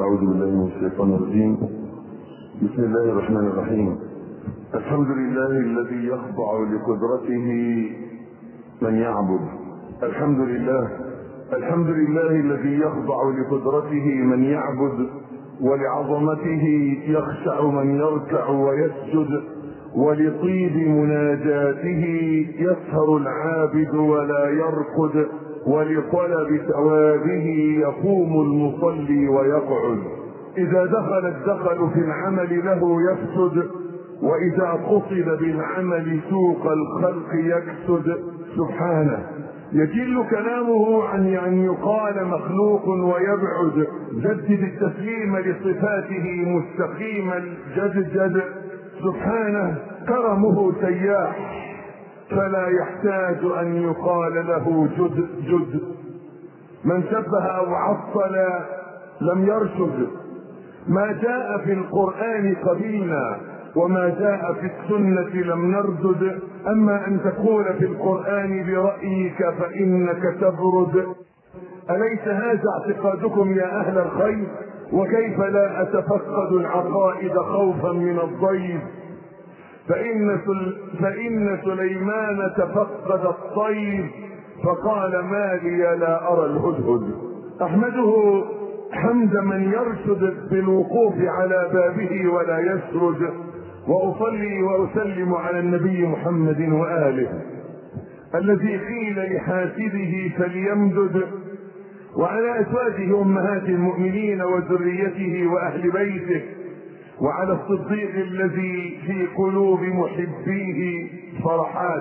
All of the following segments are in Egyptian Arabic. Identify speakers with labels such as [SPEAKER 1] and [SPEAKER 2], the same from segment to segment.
[SPEAKER 1] أعوذ بالله من الشيطان الرجيم بسم الله الرحمن الرحيم الحمد لله الذي يخضع لقدرته من يعبد الحمد لله الحمد لله الذي يخضع لقدرته من يعبد ولعظمته يخشع من يركع ويسجد ولطيب مناجاته يسهر العابد ولا يرقد ولطلب ثوابه يقوم المصلي ويقعد اذا دخل الدخل في العمل له يفسد واذا قصد بالعمل سوق الخلق يكسد سبحانه يجل كلامه عن ان يقال مخلوق ويبعد جدد التسليم لصفاته مستقيم الجدجد سبحانه كرمه سياح فلا يحتاج ان يقال له جد جد من شبه او عطل لم يرشد ما جاء في القران قبيلا وما جاء في السنه لم نردد اما ان تقول في القران برايك فانك تبرد اليس هذا اعتقادكم يا اهل الخير وكيف لا اتفقد العقائد خوفا من الضيف فإن, سل... فإن سليمان تفقد الطير فقال ما لي لا أرى الهدهد أحمده حمد من يرشد بالوقوف على بابه ولا يسرد وأصلي وأسلم على النبي محمد وآله الذي قيل لحاسده فليمدد وعلى أزواجه أمهات المؤمنين وذريته وأهل بيته وعلى الصديق الذي في قلوب محبيه فرحات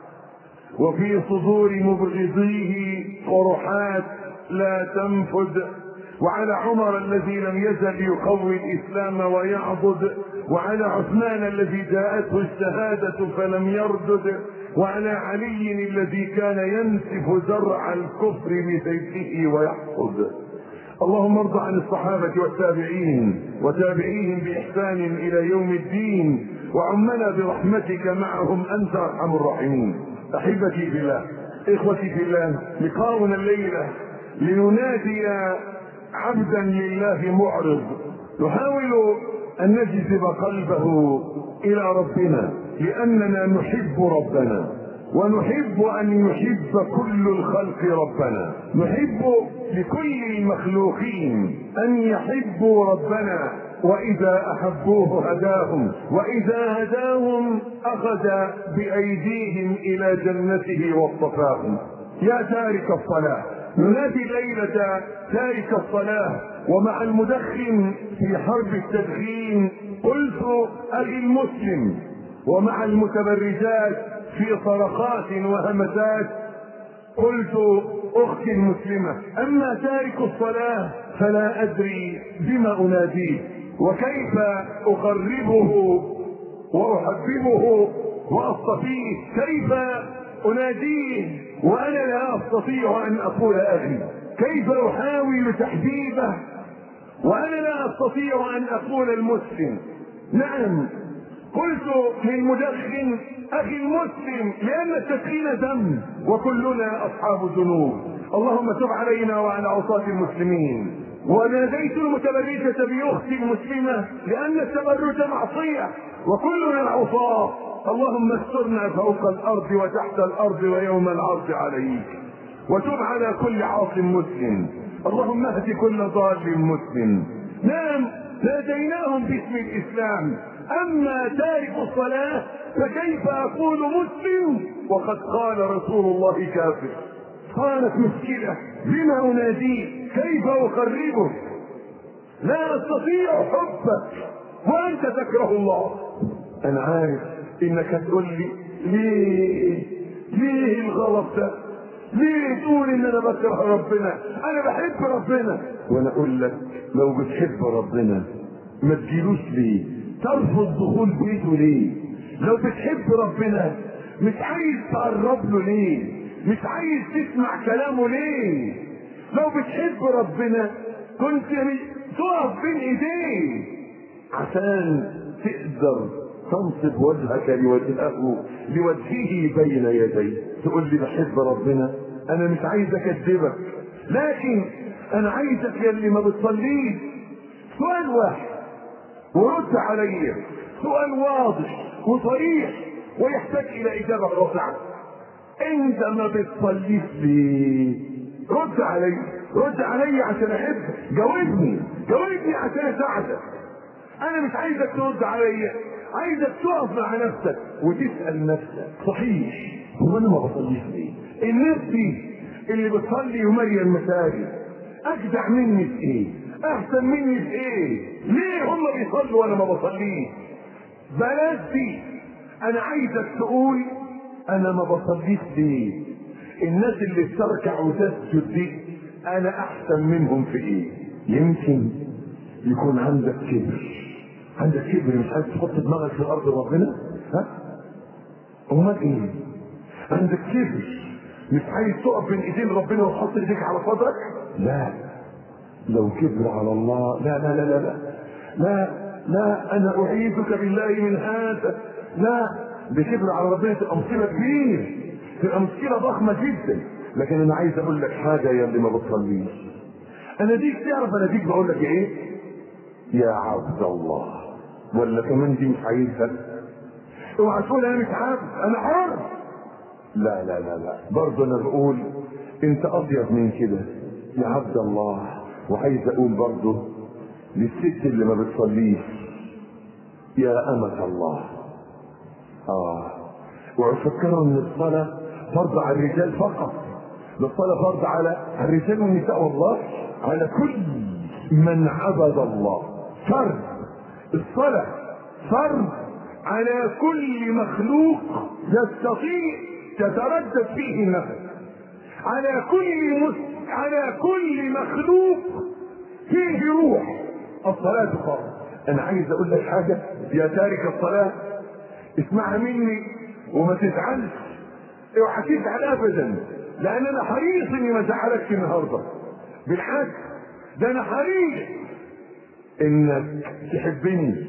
[SPEAKER 1] وفي صدور مبغضيه قرحات لا تنفد وعلى عمر الذي لم يزل يقوي الاسلام ويعضد وعلى عثمان الذي جاءته الشهاده فلم يردد وعلى علي الذي كان ينسف زرع الكفر بسيفه ويحصد اللهم ارض عن الصحابة والتابعين وتابعيهم بإحسان إلى يوم الدين وعمنا برحمتك معهم أنت أرحم الراحمين أحبتي في الله إخوتي في الله لقاؤنا الليلة لننادي عبدا لله معرض نحاول أن نجذب قلبه إلى ربنا لأننا نحب ربنا ونحب ان يحب كل الخلق ربنا نحب لكل المخلوقين ان يحبوا ربنا واذا احبوه هداهم واذا هداهم اخذ بايديهم الى جنته واصطفاهم يا تارك الصلاه ننادي ليله تارك الصلاه ومع المدخن في حرب التدخين قلت اخي المسلم ومع المتبرجات في صرخات وهمسات قلت اختي المسلمه اما تارك الصلاه فلا ادري بما اناديه وكيف اقربه واحببه واصطفيه كيف اناديه وانا لا استطيع ان اقول اخي كيف احاول تحبيبه وانا لا استطيع ان اقول المسلم نعم قلت للمدخن اخي المسلم لان التدخين ذنب وكلنا اصحاب ذنوب اللهم تب علينا وعلى عصاة المسلمين وناديت المتبرجة باختي المسلمة لان التبرج معصية وكلنا عصاة اللهم استرنا فوق الارض وتحت الارض ويوم العرض عليك وتب على كل عاص مسلم اللهم اهد كل ضال مسلم نعم ناديناهم باسم الاسلام اما تارك الصلاه فكيف اقول مسلم وقد قال رسول الله كافر قالت مشكله بما اناديه كيف اقربه لا استطيع حبك وانت تكره الله انا عارف انك تقول لي ليه ليه الغلط ده ليه تقول ان انا بكره ربنا انا بحب ربنا وانا اقول لك لو بتحب ربنا ما تجيلوش ليه ترفض دخول بيته ليه لو بتحب ربنا مش عايز تقرب له ليه مش عايز تسمع كلامه ليه لو بتحب ربنا كنت تقف بين ايديه عشان تقدر تنصب وجهك لوجهه لوجهه بين يديه تقول لي بحب ربنا انا مش عايز اكذبك لكن انا عايزك يا اللي ما بتصليش سؤال واحد ورد علي سؤال واضح وصريح ويحتاج الى اجابه قاطعه انت ما بتصليش ليه رد علي رد علي عشان احبك جاوبني جاوبني عشان اساعدك انا مش عايزك ترد عليا عايزك تقف مع نفسك وتسال نفسك صحيح هو انا ما بصليش ليه الناس دي اللي بتصلي وماليه المساجد اجدع مني في ايه احسن مني في ايه ليه هم بيصلوا وانا ما بصليش بلاش دي انا عايزك تقول انا ما بصليش ليه الناس اللي بتركع وتسجد دي انا احسن منهم في ايه يمكن يكون عندك كبر عندك كبر مش عايز تحط دماغك في ارض ربنا ها امال ايه عندك كبر مش عايز تقف بين ايدين ربنا وتحط ايديك على صدرك لا لو كبر على الله لا لا لا لا لا لا, لا انا اعيذك بالله من هذا لا بكبر على ربنا تبقى مصيبه كبيره تبقى مشكله ضخمه جدا لكن انا عايز اقول لك حاجه يا اللي ما بتصليش انا ديك تعرف انا ديك بقول لك ايه يا عبد الله ولا كمان دي مش عايزها اوعى تقول انا مش عبد انا حر لا لا لا لا برضه انا بقول انت اطيب من كده يا عبد الله وعايز اقول برضه للست اللي ما بتصليش يا أمة الله آه وفكروا ان الصلاة فرض على الرجال فقط الصلاة فرض على الرجال والنساء والله على كل من عبد الله فرض الصلاة فرض على كل مخلوق يستطيع تتردد فيه النفس على كل مس... على كل مخلوق فيه روح الصلاة فرض انا عايز اقول لك حاجة يا تارك الصلاة اسمعها مني وما تزعلش اوعى تزعل ابدا لان انا حريص اني ما ازعلكش النهارده بالعكس ده انا حريص انك تحبني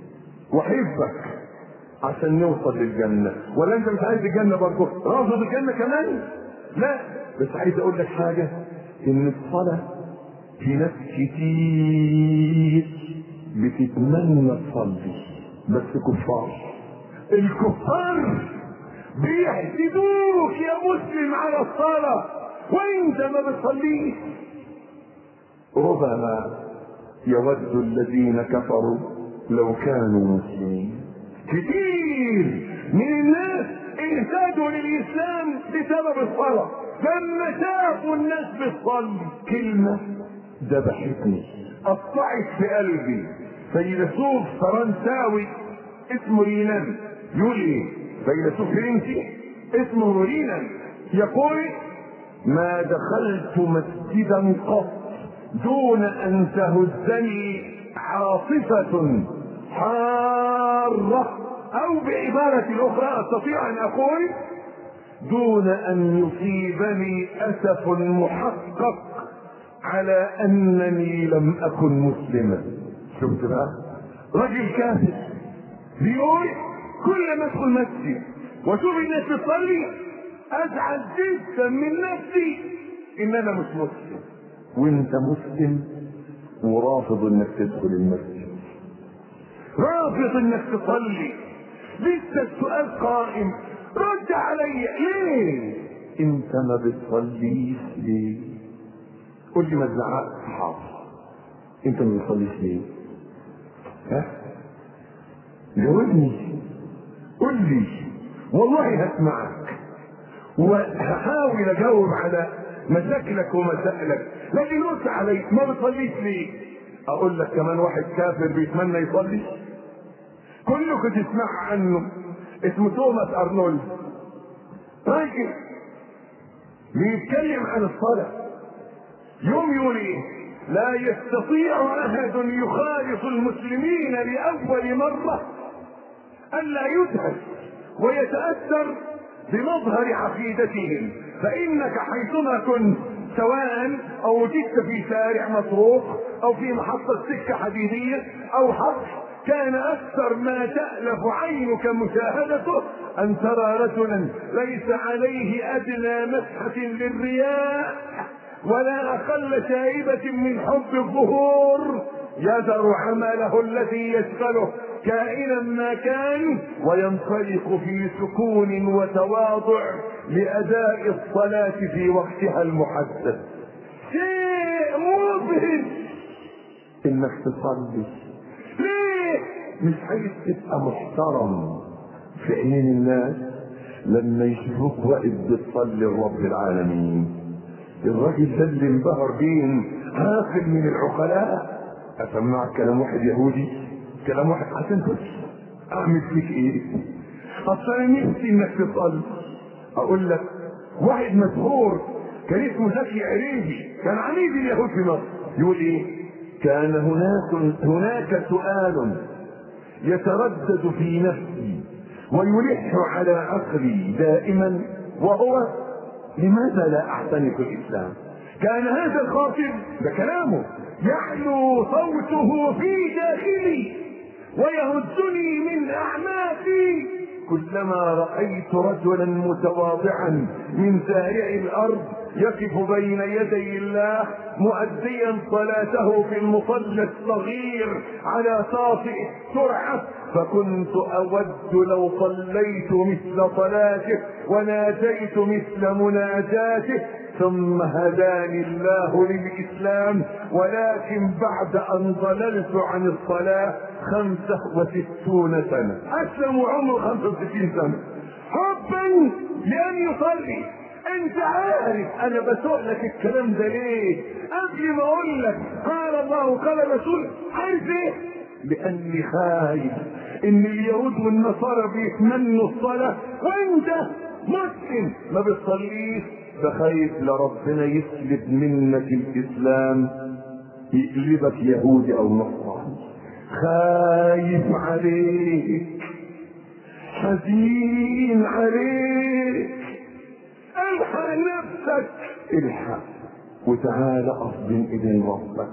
[SPEAKER 1] واحبك عشان نوصل للجنة ولا انت مش عايز الجنة برضه رافض الجنة كمان لا بس عايز اقول لك حاجة ان الصلاة في ناس كتير بتتمنى تصلي بس كفار الكفار بيحسدوك يا مسلم على الصلاة وانت ما بتصليش ربما يود الذين كفروا لو كانوا مسلمين كتير من الناس اهتدوا للاسلام بسبب الصلاة لما شافوا الناس بتصلي كلمة ذبحتني قطعت في قلبي فيلسوف فرنساوي اسمه رينان يقول ايه فيلسوف فرنسي اسمه رينان يقول ما دخلت مسجدا قط دون ان تهزني عاصفة حارة او بعبارة اخرى استطيع ان اقول دون ان يصيبني اسف محقق على انني لم اكن مسلما شفت بقى راجل كافر بيقول كل ما ادخل مسجد واشوف الناس بتصلي ازعل جدا من نفسي ان انا مش مسلم وانت مسلم ورافض انك تدخل المسجد رافض انك تصلي لسه السؤال قائم رد علي ليه انت ما بتصليش ليه قول لي ما تزعقش حاضر انت ما بتصليش ليه ها جاوبني قول لي والله هسمعك وهحاول اجاوب على مشاكلك ومسائلك لكن رد علي ما بتصليش ليه اقول لك كمان واحد كافر بيتمنى يصلي كلكم تسمع عنه اسمه توماس ارنولد راجل بيتكلم عن الصلاة يوم يقول ايه لا يستطيع احد يخالط المسلمين لاول مرة الا يدهش ويتأثر بمظهر عقيدتهم فانك حيثما كنت سواء او وجدت في شارع مطروح او في محطة سكة حديدية او حق كان اكثر ما تألف عينك مشاهدته ان ترى رجلا ليس عليه ادنى مسحة للرياء ولا اقل شائبة من حب الظهور يذر عمله الذي يشغله كائنا ما كان وينطلق في سكون وتواضع لاداء الصلاه في وقتها المحدد شيء مبهج انك تصلي ليه مش عايز تبقى محترم في عينين الناس لما يشوفوك واقف بتصلي لرب العالمين الراجل ده اللي انبهر بيه عاقل من العقلاء اسمعك كلام واحد يهودي كلام واحد عشان بس اعمل فيك ايه اصل انا نفسي انك تصلي اقول لك واحد مشهور كان اسمه زكي عريبي كان عميد اليهود في مصر يقول ايه كان هناك هناك سؤال يتردد في نفسي ويلح على عقلي دائما وهو لماذا لا اعتنق الاسلام كان هذا الخاطب ده كلامه يعلو صوته في داخلي ويهزني من اعماقي كلما رايت رجلا متواضعا من زارع الارض يقف بين يدي الله مؤديا صلاته في المصلى الصغير على ساطئ سرعه فكنت اود لو صليت مثل صلاته وناديت مثل مناجاته ثم هداني الله للإسلام ولكن بعد أن ضللت عن الصلاة خمسة وستون سنة أسلم وعمره خمسة وستين سنة حبا لأن يصلي أنت عارف أنا بسوق لك الكلام ده ليه؟ قبل ما أقول لك قال الله قال الرسول عارف إيه؟ لأني خايف إن اليهود والنصارى بيتمنوا الصلاة وأنت مسلم ما بتصليش فخايف لربنا يسلب منك الاسلام يقلبك يهودي او نصراني خايف عليك حزين عليك الحق نفسك الحق وتعال اقدم الى ربك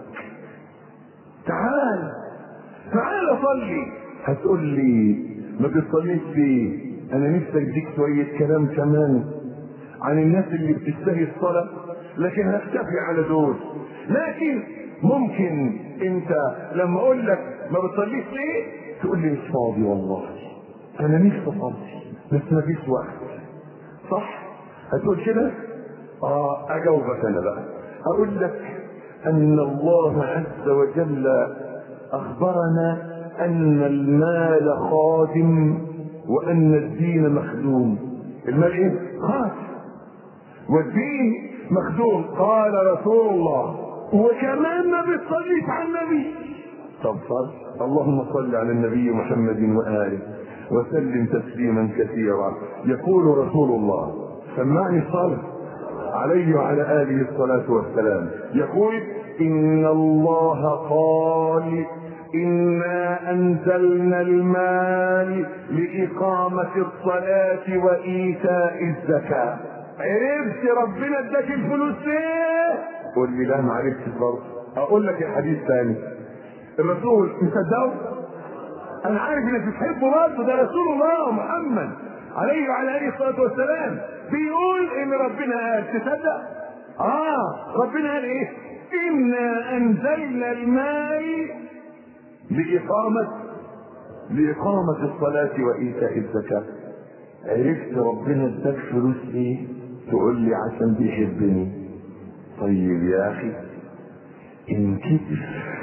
[SPEAKER 1] تعال تعال صلي هتقول لي ما بتصليش ليه انا نفسي اديك شويه كلام كمان عن الناس اللي بتشتهي الصلاة لكن هكتفي على دول لكن ممكن انت لما اقول لك ما بتصليش ليه تقول لي مش فاضي والله انا نفسي اصلي بس ما فيش وقت صح هتقول كده اه اجاوبك انا بقى اقول لك ان الله عز وجل اخبرنا ان المال خادم وان الدين مخدوم المال ايه خادم والدين مخدوم قال رسول الله وكمان ما بتصليش على النبي طب صل اللهم صل على النبي محمد واله وسلم تسليما كثيرا يقول رسول الله سمعني الصلاه عليه وعلى اله الصلاه والسلام يقول ان الله قال انا انزلنا المال لاقامه الصلاه وايتاء الزكاه عرفت ربنا اداك الفلوس ليه؟ قول لي لا ما عرفتش برضه اقول لك الحديث ثاني الرسول مصدقه؟ انا عارف انك بتحبه برضه ده رسول الله محمد عليه وعلى اله الصلاه والسلام بيقول ان ربنا قال تصدق؟ اه ربنا قال ايه؟ انا انزلنا المال لاقامه لاقامه الصلاه وايتاء الزكاه عرفت ربنا اداك فلوس ليه؟ تقول لي عشان بيحبني طيب يا اخي ان كتف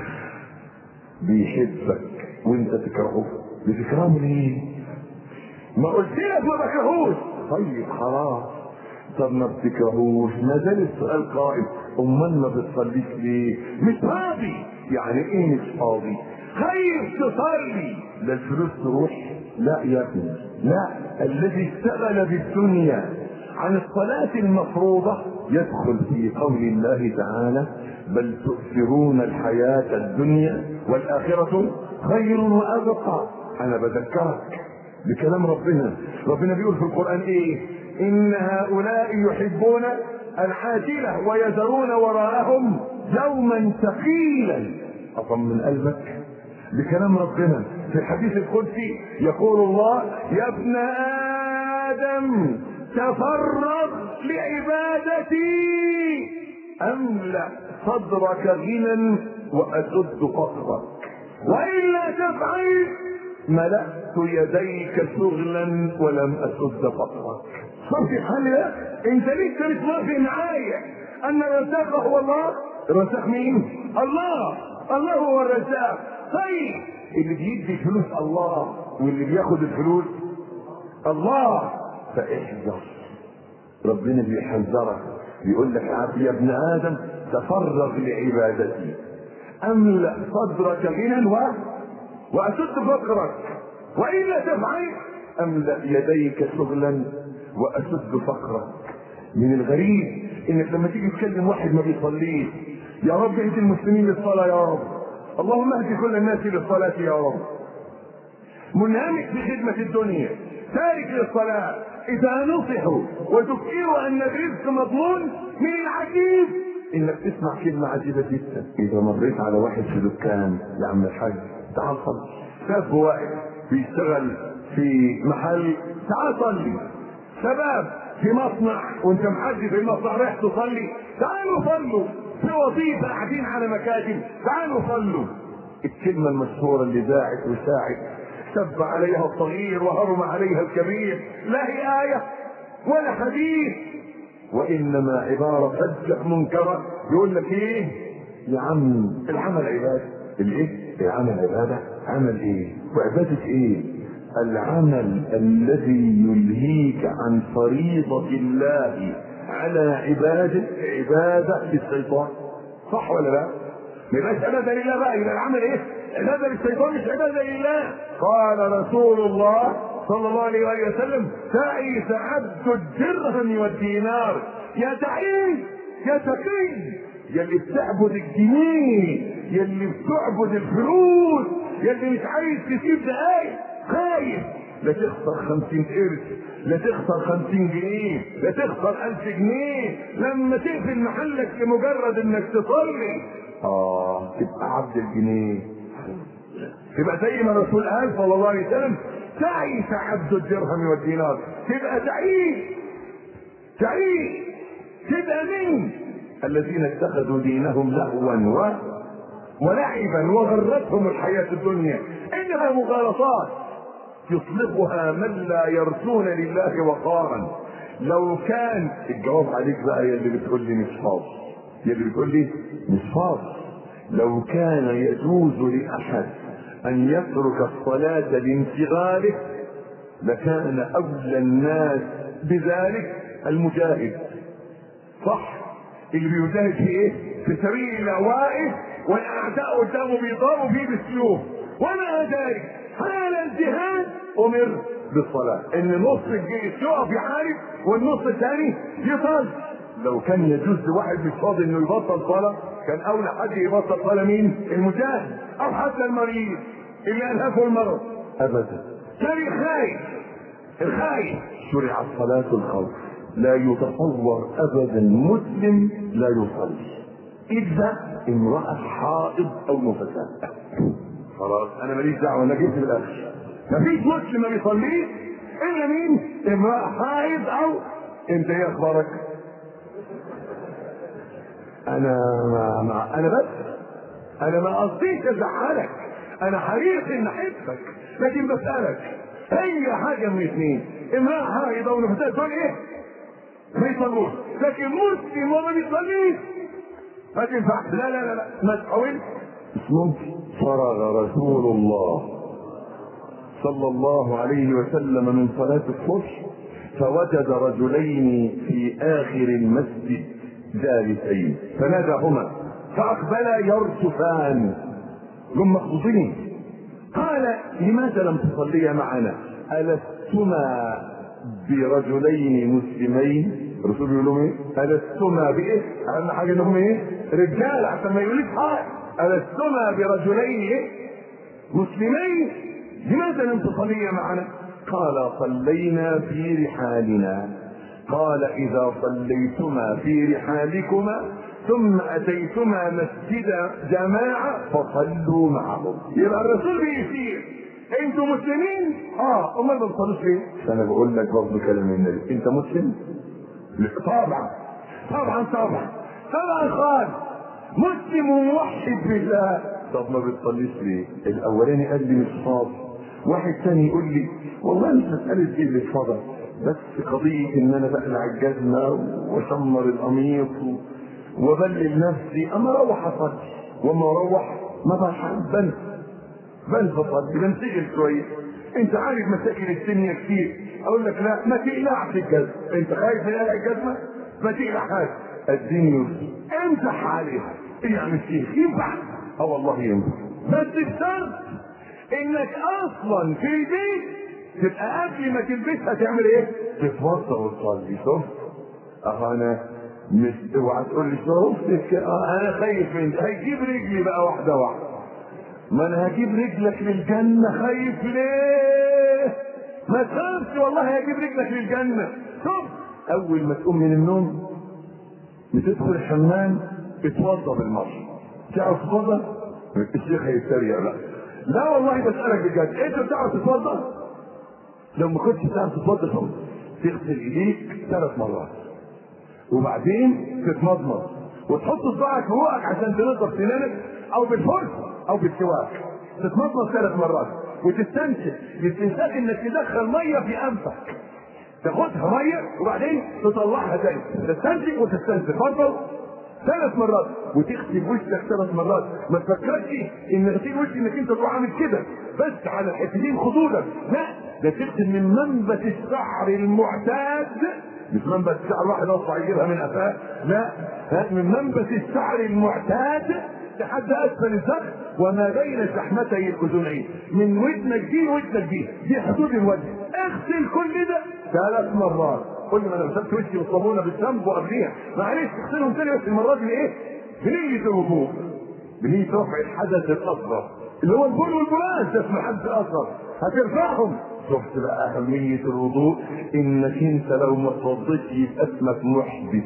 [SPEAKER 1] بيحبك وانت تكرهه بتكرهه ليه؟ ما قلت لك ما بكرهوش طيب خلاص طب ما بتكرهوش ما زال السؤال قائم امال ما بتصليش ليه؟ مش فاضي يعني ايه مش فاضي؟ خايف تصلي لا الفلوس تروح لا يا ابني لا الذي اشتغل بالدنيا عن الصلاة المفروضة يدخل في قول الله تعالى بل تؤثرون الحياة الدنيا والآخرة خير وأبقى أنا بذكرك بكلام ربنا ربنا بيقول في القرآن إيه إن هؤلاء يحبون العاجلة ويذرون وراءهم يوما ثقيلا أطمن قلبك بكلام ربنا في الحديث القدسي يقول الله يا ابن آدم تفرغ لعبادتي املا صدرك غنى واسد فقرك والا تفعل ملأت يديك شغلا ولم اسد فقرك شوف الحل ده انت لسه مش موافق معايا ان الرزاق هو الله الرزاق مين الله الله هو الرزاق طيب اللي بيدي الفلوس الله واللي بياخد الفلوس الله فاحذر ربنا بيحذرك بيقول لك يا ابن ادم تفرغ لعبادتي املا صدرك غنى و واسد فقرك والا تفعل املا يديك شغلا واسد فقرك من الغريب انك لما تيجي تكلم واحد ما بيصليش يا رب اهدي المسلمين للصلاه يا رب اللهم اهد كل الناس للصلاه يا رب منهمك في خدمه الدنيا تارك للصلاه اذا نصحوا وذكروا ان الرزق مضمون من العجيب انك تسمع كلمه عجيبه جدا اذا مريت على واحد في دكان يا عم الحاج تعال صلي شاب واقف بيشتغل في محل تعال صلي شباب في مصنع وانت محدد في المصنع رايح تصلي تعالوا صلوا في وظيفه قاعدين على مكاتب تعالوا صلوا الكلمه المشهوره اللي ذاعت وساعت سب عليها الصغير وهرم عليها الكبير لا هي آية ولا حديث وإنما عبارة فجة منكرة يقول لك إيه يا عم العمل عبادة الإيه؟ العمل عبادة عمل إيه؟ وعبادة إيه؟ العمل الذي يلهيك عن فريضة الله على عباده عبادة للشيطان صح ولا لا؟ ما يبقاش عبادة لله بقى يبقى العمل إيه؟ عبادة للشيطان مش عبادة لله قال رسول الله صلى الله عليه وآله وسلم تعيس عبد الدرهم والدينار يا تعيس يا تقي يا اللي بتعبد الجنيه يا اللي بتعبد الفلوس يا اللي مش عايز تسيب دقايق خايف لا تخسر خمسين قرش لا تخسر خمسين جنيه لا تخسر ألف جنيه لما تقفل محلك لمجرد انك تصلي اه تبقى عبد الجنيه تبقى زي ما الرسول قال صلى الله عليه وسلم تعيس عبد الدرهم والدينار تبقى تعيس تعيس تبقى مين الذين اتخذوا دينهم لهوا و ولعبا وغرتهم الحياة الدنيا إنها مغالطات يطلقها من لا يرجون لله وقارا لو كان الجواب عليك بقى يا اللي بتقول لي مش فاضي يا اللي بتقول لي مش فاضي لو كان يجوز لأحد أن يترك الصلاة لانشغاله لكان أولى الناس بذلك المجاهد صح اللي بيجاهد في ايه؟ في سبيل الله واقف والاعداء قدامه بيضربوا فيه بالسيوف ومع ذلك حال الجهاد امر بالصلاه ان نص الجيش يقف يحارب والنص الثاني يصلي لو كان يجوز لواحد مش فاضي انه يبطل صلاه كان اولى حد يبطل صلاه مين؟ المجاهد او حتى المريض اللي الهفه المرض ابدا كان الخايف الخايف شرعت صلاه الخوف لا يتصور ابدا مسلم لا يصلي الا امراه حائض او نفساء خلاص انا ماليش دعوه انا جبت بالاخر مفيش مسلم ما بيصليش الا مين امراه حائض او انت ايه اخبارك انا ما, ما انا بس انا ما قصديش ازعلك انا حريص ان احبك لكن بسالك اي حاجه من اثنين امراه حائض او نفساء تقول ايه ما يصلوش لكن مسلم وما بيصليش ما تنفعش لا لا لا لا ما تحاولش مش ممكن فرغ رسول الله صلى الله عليه وسلم من صلاة الصبح فوجد رجلين في آخر المسجد جالسين فناداهما فأقبلا يرجفان هم مخطوطين قال لماذا لم تصليا معنا ألستما برجلين مسلمين الرسول يقول لهم ايه؟ ألستما بإيه؟ أهم حاجة إنهم إيه؟ رجال عشان ما يقوليش حاجة ألستما برجلين إيه؟ مسلمين لماذا لم تصليا معنا؟ قال صلينا في رحالنا قال إذا صليتما في رحالكما ثم أتيتما مسجد جماعة فصلوا معهم يبقى الرسول بيشير انتوا مسلمين؟ اه امال ما بتصلوش ليه؟ انا بقول لك برضه كلام النبي انت مسلم؟ طبعا طبعا طبعا طبعا خالص مسلم وموحد بالله طب ما بتصليش ليه؟ الاولاني قال لي مش فاضي واحد تاني يقول لي والله مش مسألة ايه اللي اتفضل بس قضية ان انا بقلع الجزمة واشمر القميص و- وابلل نفسي اما اروح اصلي واما اروح ما بلحق بنسى بنسى اصلي بنسجل شوية انت عارف مشاكل الدنيا كتير اقول لك لا ما تقلعش الجزمة انت خايف من قلع الجزمة ما تقلعهاش الدنيا امسح عليها ايه يعني الشيخ ينفع اه والله ينفع بس بشرط انك اصلا في البيت تبقى قبل ما تلبسها تعمل ايه؟ تتوضا وتصلي شوف اه انا مش اوعى تقول لي شوف اه انا خايف من هيجيب رجلي بقى واحده واحده ما انا هجيب رجلك للجنه خايف ليه؟ ما تخافش والله هجيب رجلك للجنه شوف اول ما تقوم من النوم بتدخل الحمام اتوضا بالمره تعرف تتوضا؟ الشيخ هيتريق بقى لا والله بسألك بجد انت بتعرف تتوضا؟ لو ما كنتش بتعرف تتوضا خالص تغسل ايديك ثلاث مرات وبعدين تتمضمض وتحط صباعك في بقك عشان تنظف سنانك او بالفرشه او بالسواك تتمضمض ثلاث مرات وتستنشق الاستنشاق انك تدخل ميه في انفك تاخدها ميه وبعدين تطلعها تاني تستنشق وتستنشق برضه ثلاث مرات وتغسل وشك ثلاث مرات ما تفكرش ان غسيل وش انك انت تروح عامل كده بس على الحتتين خدودك لا ده تغسل من منبت الشعر المعتاد مش منبت شعر واحد اصبع يجيبها من قفاه لا هات من منبت الشعر المعتاد لحد اسفل الفخذ وما بين شحمتي الاذنين من ودنك دي لودنك دي دي حدود الوجه اغسل كل ده ثلاث مرات كل ما انا غسلت وشي بالصابونه بالشامبو قبليها معلش اغسلهم تاني بس المره دي ايه؟ بنية الوضوء بنية رفع الحدث الاصغر اللي هو البول والبراز ده اسمه الحدث الاصغر هترفعهم شفت بقى اهمية الوضوء انك انت لو ما اتوضيتش يبقى اسمك محدث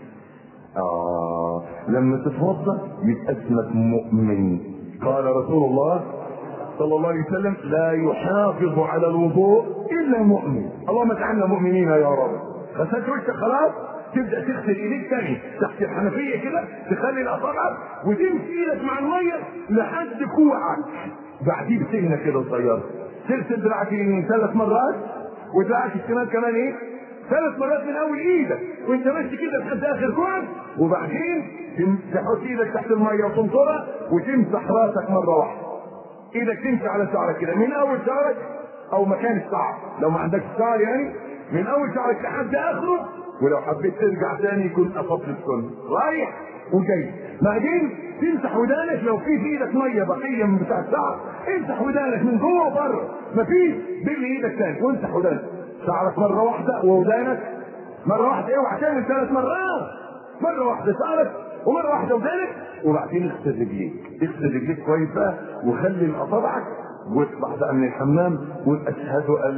[SPEAKER 1] آه لما تتوضا يبقى اسمك مؤمن قال رسول الله صلى الله عليه وسلم لا يحافظ على الوضوء الا مؤمن اللهم اجعلنا مؤمنين يا رب غسلت وشك خلاص تبدا تغسل ايديك تاني تحت الحنفيه كده تخلي الاصابع وتمشي ايدك مع الميه لحد كوعك بعديه بسنه كده صغيره تغسل دراعك اليمين ثلاث مرات ودراعك الشمال كمان ايه ثلاث مرات من اول ايدك وانت ماشي كده لحد اخر كوعك وبعدين تم- تحط ايدك تحت الميه وتنطرها وتمسح راسك مره واحده ايدك تمشي على شعرك كده من اول شعرك او مكان الشعر لو ما عندكش شعر يعني من اول شعرك لحد اخره ولو حبيت ترجع تاني يكون اصبت السنه رايح وجاي بعدين تمسح ودانك لو في في ايدك ميه بقيه من بتاع الشعر امسح ودانك من جوه وبره مفيش بل ايدك تاني وامسح ودانك شعرك مره واحده وودانك مره واحده اوعى تعمل ثلاث مرات مره واحده شعرك ومره واحده ودانك وبعدين اغسل رجليك اغسل رجليك كويس بقى وخلي اصابعك واطلع بقى من الحمام وقول اشهد ان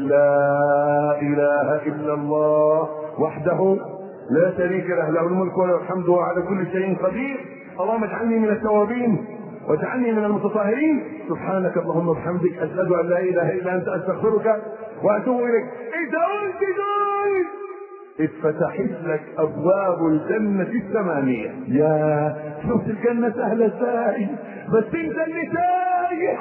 [SPEAKER 1] لا اله الا الله وحده لا شريك له له الملك وله الحمد وهو على كل شيء قدير اللهم اجعلني من التوابين واجعلني من المتطهرين سبحانك اللهم وبحمدك اشهد ان لا اله الا انت استغفرك واتوب اليك اذا قلت دول اتفتحت لك ابواب الجنة الثمانية يا شفت الجنة سهلة ازاي بس انت اللي تايه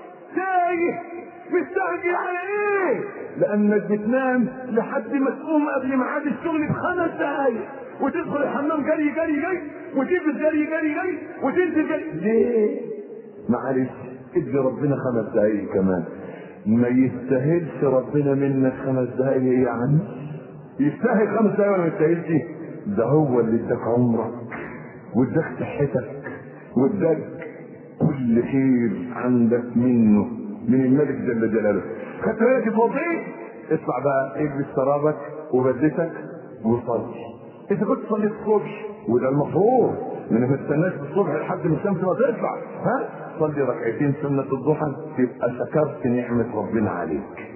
[SPEAKER 1] تايه مستعجل على ايه لانك بتنام لحد ما تقوم قبل ميعاد الشغل بخمس دقايق وتدخل الحمام جري جري جري وتلبس جري جري جري وتنزل جري ليه معلش ادي ربنا خمس دقايق كمان ما يستاهلش ربنا منك خمس دقايق يا عم يستاهل خمس دقايق ولا ما يستاهلش ده هو اللي اداك عمرك واداك صحتك واداك كل خير عندك منه من الملك جل جلاله خدت بالك اتوضيت اطلع بقى البس شرابك وبدلتك وصلي انت كنت صليت الصبح وده المفروض لان ما تستناش الصبح لحد ما الشمس ما تطلع ها صلي ركعتين سنة الضحى تبقى شكرت نعمة ربنا عليك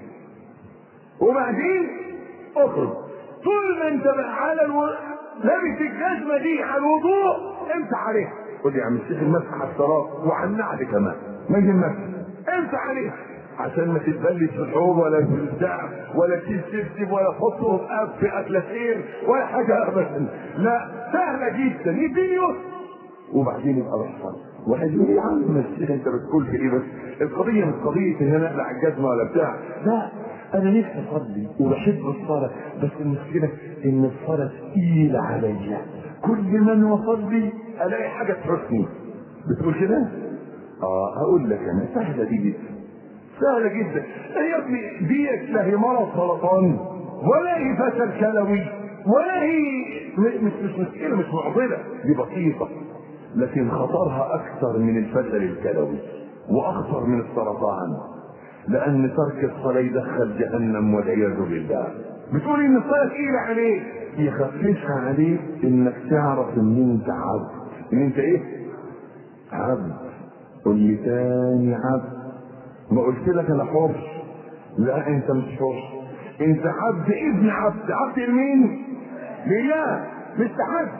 [SPEAKER 1] وبعدين اخرج طول ما انت بقى على الو... لابس الجزمه دي على الوضوء امسح عليها قول لي يا عم الشيخ المسح على الصلاه وعلى النعل كمان ما يهمك امسح عليها عشان ما تتبلش في الحوض ولا في البتاع ولا تشيل شبشب ولا تحطه في أب في اكلتين ولا حاجه ابدا لا سهله جدا يديني يسر وبعدين يبقى بحصل واحد يقول يا عم الشيخ انت بتقول في ايه بس القضيه مش قضيه ان انا اقلع الجزمه ولا بتاع لا انا نفسي اصلي وبحب الصلاه بس المشكله ان الصلاه تقيله عليا كل ما اصلي الاقي حاجه تحسني بتقول كده؟ اه هقول لك انا سهله دي جدا سهله جدا يا ابني ديت لا هي مرض سرطان ولا هي فشل كلوي ولا هي م- مش مش مشكله مش معضله دي بسيطه لكن خطرها اكثر من الفشل الكلوي واخطر من السرطان لان ترك الصلاه يدخل جهنم والعياذ بالله بتقول ان الصلاه تقيله عليك يخففها عليك انك تعرف ان انت عبد ان انت ايه عبد قل لي تاني عبد ما قلت لك انا حر لا انت مش حر انت عبد ابن عبد عبد لمين لله مش حد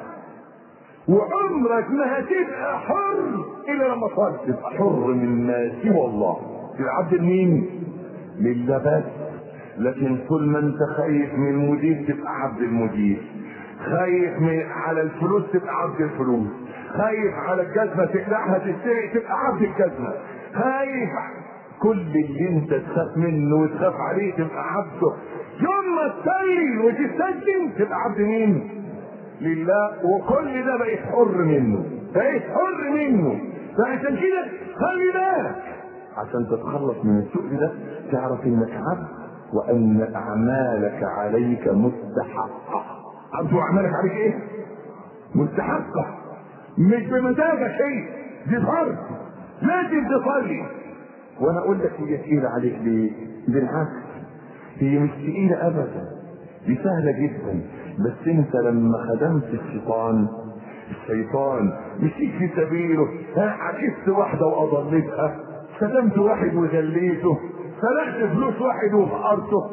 [SPEAKER 1] وعمرك ما هتبقى حر الا لما تصلي تبقى حر من ما سوى الله تبقى عبد لمين لله بس لكن طول ما انت خايف من المدير تبقى عبد المدير خايف من على الفلوس تبقى عبد الفلوس خايف على الجزمه تقلعها تشتري تبقى عبد الجزمه خايف كل اللي انت تخاف منه وتخاف عليه تبقى عبده يوم ما تصلي وتستسلم تبقى عبد مين؟ لله وكل ده بقيت حر منه بقيت حر منه فعشان كده خلي بالك عشان تتخلص من السوء ده تعرف انك عبد وان اعمالك عليك مستحقه عبد واعمالك عليك ايه؟ مستحقه مش بمزاجك شيء دي فرض لازم تصلي وانا اقول لك هي تقيله عليك ليه؟ بالعكس هي مش تقيله ابدا دي سهله جدا بس انت لما خدمت الشيطان الشيطان مشيت في سبيله ها عكست واحده واضلتها خدمت واحد وذليته سرقت فلوس واحد وفقرته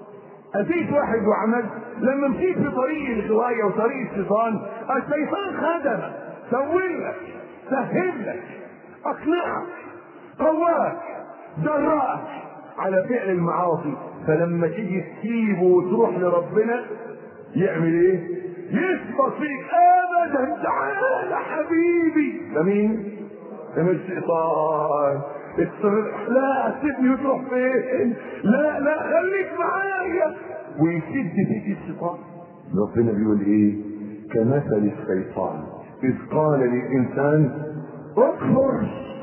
[SPEAKER 1] أتيت واحد وعملت لما مشيت في طريق الغواية وطريق الشيطان الشيطان خدمك سولك سهلك أقنعك قواك جراك على فعل المعاصي فلما تيجي تسيبه وتروح لربنا يعمل ايه؟ يثبت فيك ابدا تعالى حبيبي ده مين؟ ده مش الشيطان الصرح لا سيبني وتروح فين؟ لا لا خليك معايا ويشد فيك الشيطان ربنا بيقول ايه؟ كمثل الشيطان اذ قال للانسان اكفر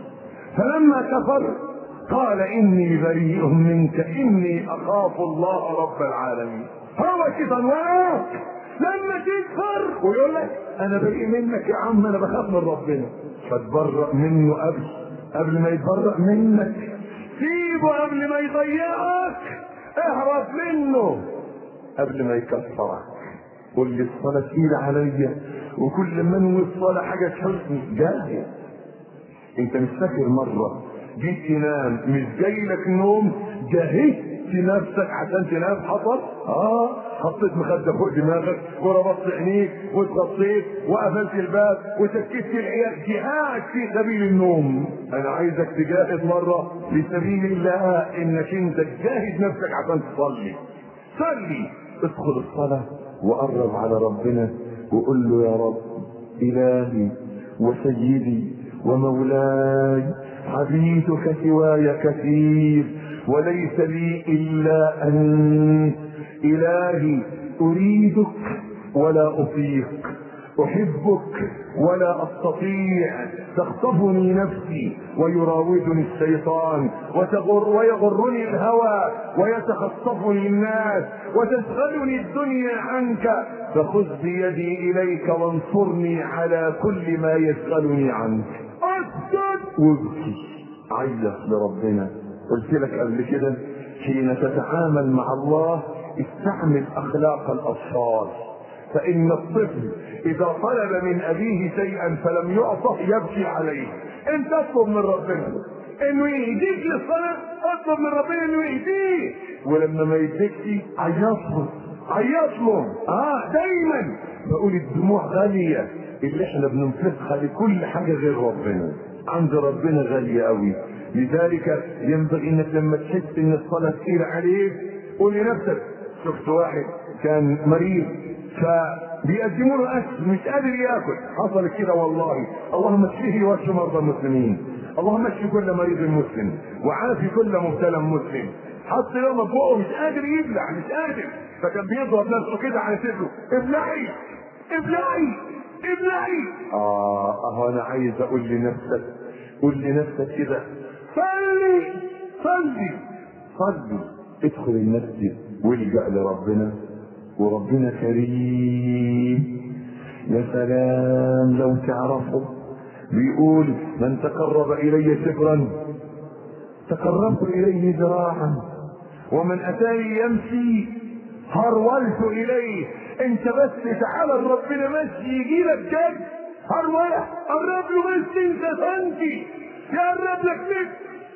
[SPEAKER 1] فلما كفر قال اني بريء منك اني اخاف الله رب العالمين هو الشيطان وراك لما تكفر ويقول لك انا بريء منك يا عم انا بخاف من ربنا فتبرأ منه قبل قبل ما يتبرأ منك سيبه قبل ما يضيعك اهرب منه قبل ما يكفرك قل لي الصلاة تقيلة عليا وكل ما انوي الصلاة حاجة تحسني جاهز انت مش فاكر مرة جيت تنام مش جاي لك نوم جهزت نفسك عشان تنام حصل اه حطيت مخدة فوق دماغك وربطت عينيك واتغطيت وقفلت الباب وسكت العيال جهاد في سبيل النوم انا عايزك تجاهد مرة في سبيل الله انك انت تجاهد نفسك عشان تصلي صلي ادخل الصلاة وقرب على ربنا وقول له يا رب إلهي وسيدي ومولاي عبيدك سواي كثير وليس لي إلا أنت إلهي أريدك ولا أطيق أحبك ولا أستطيع تخطفني نفسي ويراودني الشيطان وتغر ويغرني الهوى ويتخطفني الناس وتشغلني الدنيا عنك فخذ بيدي إليك وانصرني على كل ما يشغلني عنك أسجد وابكي عيط لربنا قلت لك قبل كده حين تتعامل مع الله استعمل أخلاق الأطفال فإن الطفل إذا طلب من أبيه شيئا فلم يعطه يبكي عليه أنت اطلب من ربنا إنه يهديك للصلاة اطلب من ربنا إنه يهديك ولما ما يديكش عيط له عيط له آه دايما بقول الدموع غالية اللي احنا بننفقها لكل حاجة غير ربنا عند ربنا غالية قوي لذلك ينبغي انك لما تحس ان الصلاة تقيل عليك قول لنفسك شفت واحد كان مريض بيقدموا له اكل مش قادر ياكل حصلت كده والله اللهم اشفيه واشف مرضى المسلمين اللهم اشف كل مريض مسلم وعافي كل مبتلى مسلم حط لقمه بقه مش قادر يبلع مش قادر فكان بيضرب نفسه كده على صدره ابلعي ابلعي ابلعي اه اهو انا عايز اقول لنفسك قول لنفسك كده صلي صلي صلي ادخل المسجد والجأ لربنا وربنا كريم يا سلام لو تعرفوا بيقول من تقرب الي شبرا تقربت اليه ذراعا ومن اتاني يمشي هرولت اليه انت بس تعالى لربنا مشي يجي لك جد هرولة قرب له بس انت تنجي يقرب لك لك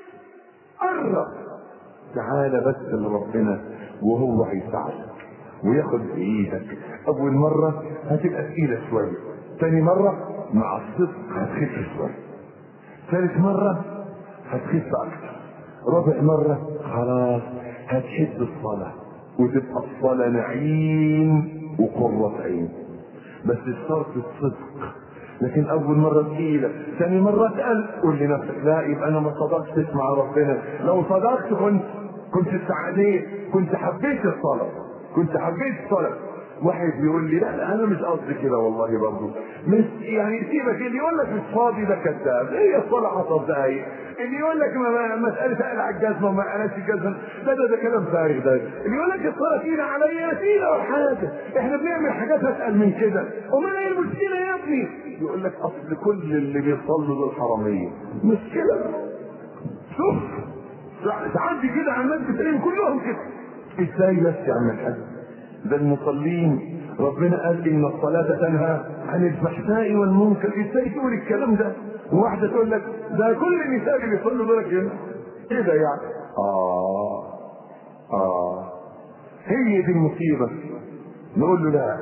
[SPEAKER 1] قرب تعالى بس لربنا وهو هيساعدك وياخد بايدك اول مرة هتبقى تقيلة شوية تاني مرة مع الصدق هتخف شوية ثالث مرة هتخف اكتر رابع مرة خلاص هتحب الصلاة وتبقى الصلاة نعيم وقرة عين بس الشرط الصدق لكن اول مرة تقيلة ثاني مرة تقل قول لنفسك لا يبقى انا ما صدقتش مع ربنا لو صدقت كنت كنت استعديت كنت حبيت الصلاة كنت حبيت الصلاة واحد بيقول لي لا, لا انا مش قصدي كده والله برضه مش يعني سيبك اللي يقول لك مش فاضي ده كذاب هي الصلاه 10 دقايق اللي يقول لك ما- ما- مساله اقلع الجزمه وما قلعش الجزمه ده ده ده كلام فارغ ده اللي يقول لك الصلاه تقيله عليا تقيله وحاجه احنا بنعمل حاجات اتقل من كده امال ايه المشكله يا ابني يقول لك اصل كل اللي بيصلوا دول حراميه مشكله شوف تعدي كده على الناس بتلاقيهم كلهم كده ازاي بس يا عم الحاج ده المصلين ربنا قال ان الصلاة تنهى عن الفحشاء والمنكر ازاي تقول الكلام ده وواحدة تقول لك ده كل النساء اللي بيصلوا دول كده ايه ده يعني اه اه هي دي المصيبة نقول له لا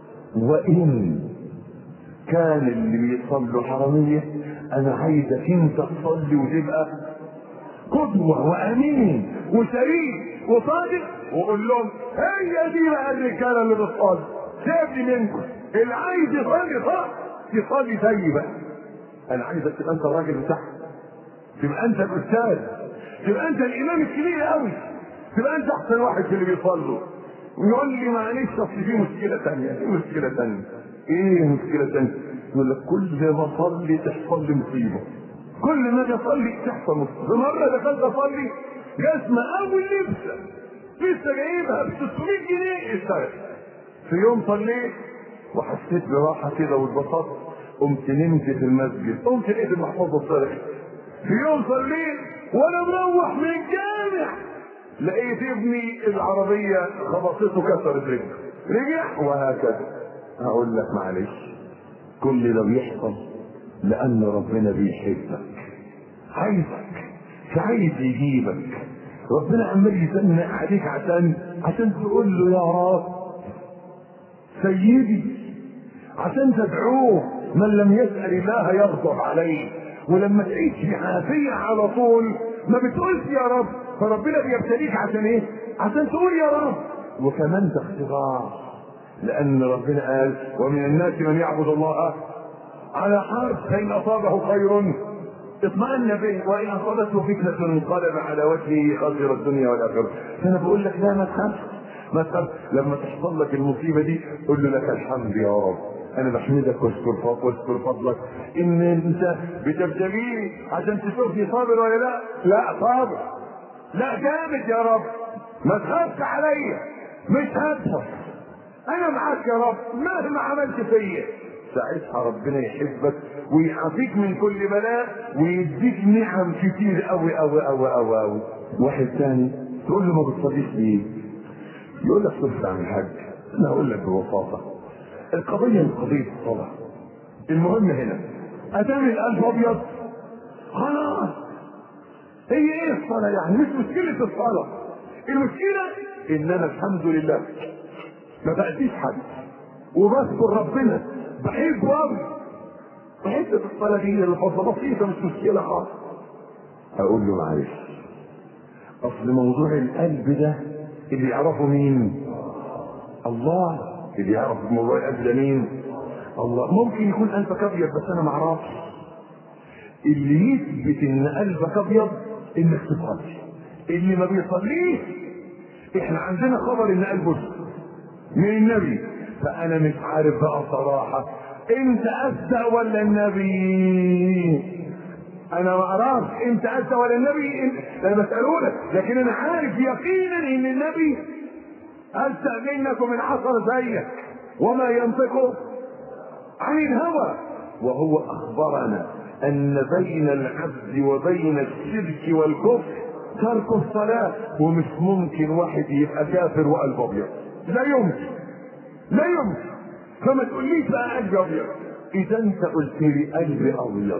[SPEAKER 1] وان كان اللي بيصلوا حرامية انا عايزك انت تصلي وتبقى قدوة وامين وشريك وصادق وقول لهم هي دي بقى الرجاله اللي بتصلي سيبني منكم اللي عايز يصلي صح يصلي زيي بقى انا عايزك تبقى انت الراجل بتاعها تبقى انت الاستاذ تبقى انت الامام الكبير قوي تبقى انت احسن واحد في اللي بيصلوا ويقول لي معلش اصل في مشكله ثانيه ايه مشكله ثانيه ايه مشكله ثانيه يقول لك كل ما اصلي تحصل لي مصيبه كل ما اجي اصلي تحصل مصيبه مره دخلت اصلي جزمه اول لبسه لسه جايبها ب 600 جنيه اشتغلت في يوم صليت وحسيت براحه كده واتبسطت قمت نمت في المسجد قمت لقيت المحفظه صرخت في يوم صليت وانا مروح من الجامع لقيت ابني العربية خبطته كسرت رجله رجع وهكذا هقول لك معلش كل ده بيحصل لأن ربنا بيحبك عايزك عايز يجيبك ربنا عمال يزنق عليك عشان عشان تقول له يا رب سيدي عشان تدعوه من لم يسأل الله يغضب عليه ولما تعيش في عافية على طول ما بتقولش يا رب فربنا بيبتليك عشان ايه؟ عشان تقول يا رب وكمان ده اختبار لأن ربنا قال ومن الناس من يعبد الله على حرف فإن أصابه خير اطمأن به وإن أصابته فتنة انقلب على وجهه خسر الدنيا والآخرة فأنا بقول لك لا ما تخافش ما تخافش لما تحصل لك المصيبة دي قل له لك الحمد يا رب انا بحمدك واشكر فضلك واشكر فضلك ان انت بتبتليني عشان تشوفني صابر ولا لا لا صابر لا جامد يا رب ما تخافش عليا مش هدفع انا معاك يا رب مهما عملت فيا ساعتها ربنا يحبك ويعافيك من كل بلاء ويديك نعم كتير قوي قوي قوي قوي قوي واحد تاني تقول له ما بتصليش ليه؟ يقول لك صرت عن الحج انا اقول لك ببساطه القضيه مش قضيه الصلاه المهم هنا ادام القلب ابيض خلاص هي ايه الصلاه يعني مش مشكله الصلاه المشكله ان انا الحمد لله ما بأذيش حد وبذكر ربنا بحبه قوي بحب الصلاه دي الفضل بسيطه مش مشكله خالص اقول له معلش اصل موضوع القلب ده اللي يعرفه مين الله اللي يعرف موضوع القلب ده مين الله ممكن يكون قلبك ابيض بس انا ما اعرفش اللي يثبت ان قلبك ابيض انك تصلي اللي ما بيصليش احنا عندنا خبر ان قلبه اسود من النبي فانا مش عارف بقى صراحه انت اذى ولا النبي انا ما اعرفش انت اذى ولا النبي انت انا بسالونك لكن انا عارف يقينا ان النبي اذى منك ومن حصل زيك وما ينطق عن الهوى وهو اخبرنا ان بين العبد وبين الشرك والكفر ترك الصلاة ومش ممكن واحد يبقى كافر وقلبه ابيض لا يمكن لا يمكن فما تقوليش بقى قلبي ابيض اذا انت قلت لي قلبي ابيض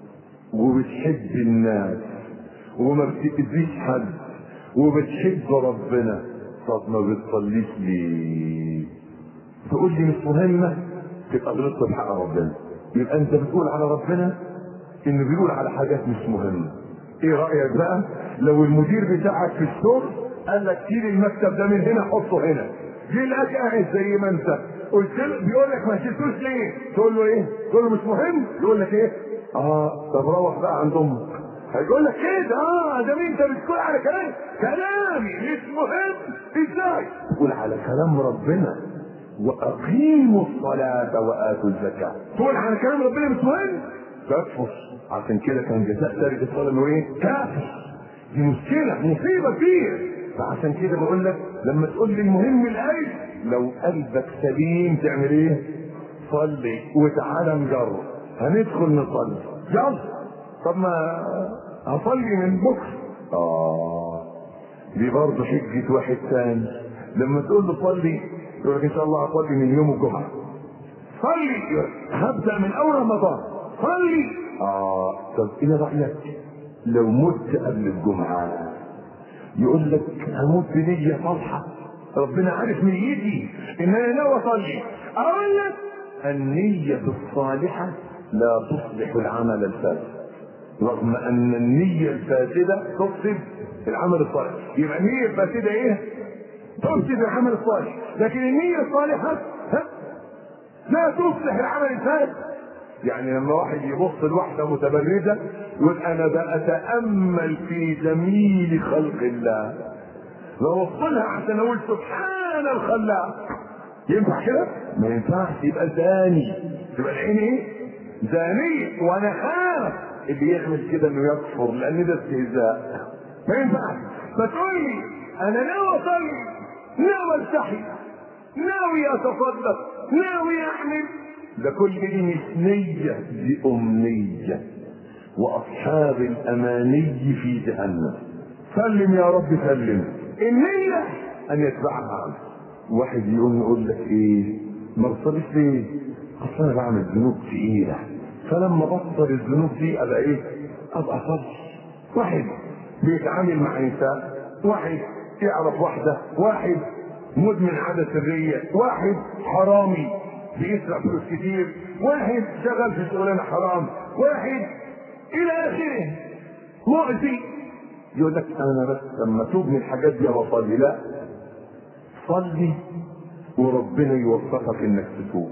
[SPEAKER 1] وبتحب الناس وما بتأذيش حد وبتحب ربنا طب ما بتصليش ليه تقول لي مش مهمة تبقى غلطت في حق ربنا يبقى انت بتقول على ربنا انه بيقول على حاجات مش مهمة ايه رأيك بقى لو المدير بتاعك في الشغل قال لك شيل المكتب ده من هنا حطه هنا جه لقاك قاعد زي ما انت قلت له بيقول لك ما شلتوش ليه؟ تقول له ايه؟ تقول له مش مهم يقول لك ايه؟ اه طب روح بقى عند امك هيقول لك كده اه ده مين انت بتقول على كلام كلامي مش مهم ازاي؟ تقول على كلام ربنا واقيموا الصلاه واتوا الزكاه تقول على كلام ربنا مش مهم تكفر عشان كده كان جزاء تارك الصلاه انه ايه؟ كافر دي مشكله مصيبه كبيره فعشان كده بقول لك لما تقول لي المهم القلب لو قلبك سليم تعمل ايه؟ صلي وتعالى نجرب هندخل نصلي يلا طب ما هصلي من بكره اه دي برضه حجة واحد ثاني لما تقول له صلي يقول لك ان شاء الله هصلي من يوم الجمعة صلي هبدأ من اول رمضان صلي اه طب ايه رأيك لو مت قبل الجمعة يقول لك هموت بنية صالحة ربنا عارف نيتي ان انا ناوي اصلي اقول لك النية الصالحة لا تصلح العمل الفاسد رغم ان النية الفاسدة تفسد العمل الصالح يبقى النية الفاسدة ايه؟ تفسد العمل الصالح لكن النية الصالحة ها؟ لا تصلح العمل الفاسد يعني لما واحد يبص لواحدة متبرجة يقول انا بأتأمل في جميل خلق الله ببص لها عشان اقول سبحان الخلاق ينفع كده؟ ما ينفعش يبقى زاني تبقى العين ايه؟ زانية وانا خاف اللي يعمل كده انه يكفر لان ده استهزاء ما ينفعش فتقول لي انا ناوي اصلي ناوي استحي ناوي اتصدق ناوي اعمل ده كل دي مش نية دي أمنية وأصحاب الأماني في جهنم سلم يا رب سلم النية أن يتبعها عنه واحد يقوم يقول لك إيه ما تصليش ليه؟ أصل أنا بعمل ذنوب تقيلة فلما بطل الذنوب دي أبقى إيه؟ أبقى صبر واحد بيتعامل مع نساء واحد يعرف واحدة واحد مدمن عادة سرية واحد حرامي بيسرق فلوس كتير واحد شغال في شغلانه حرام واحد الى اخره مؤذي يقول لك انا بس لما توب من الحاجات دي بصلي لا صلي وربنا يوفقك انك تتوب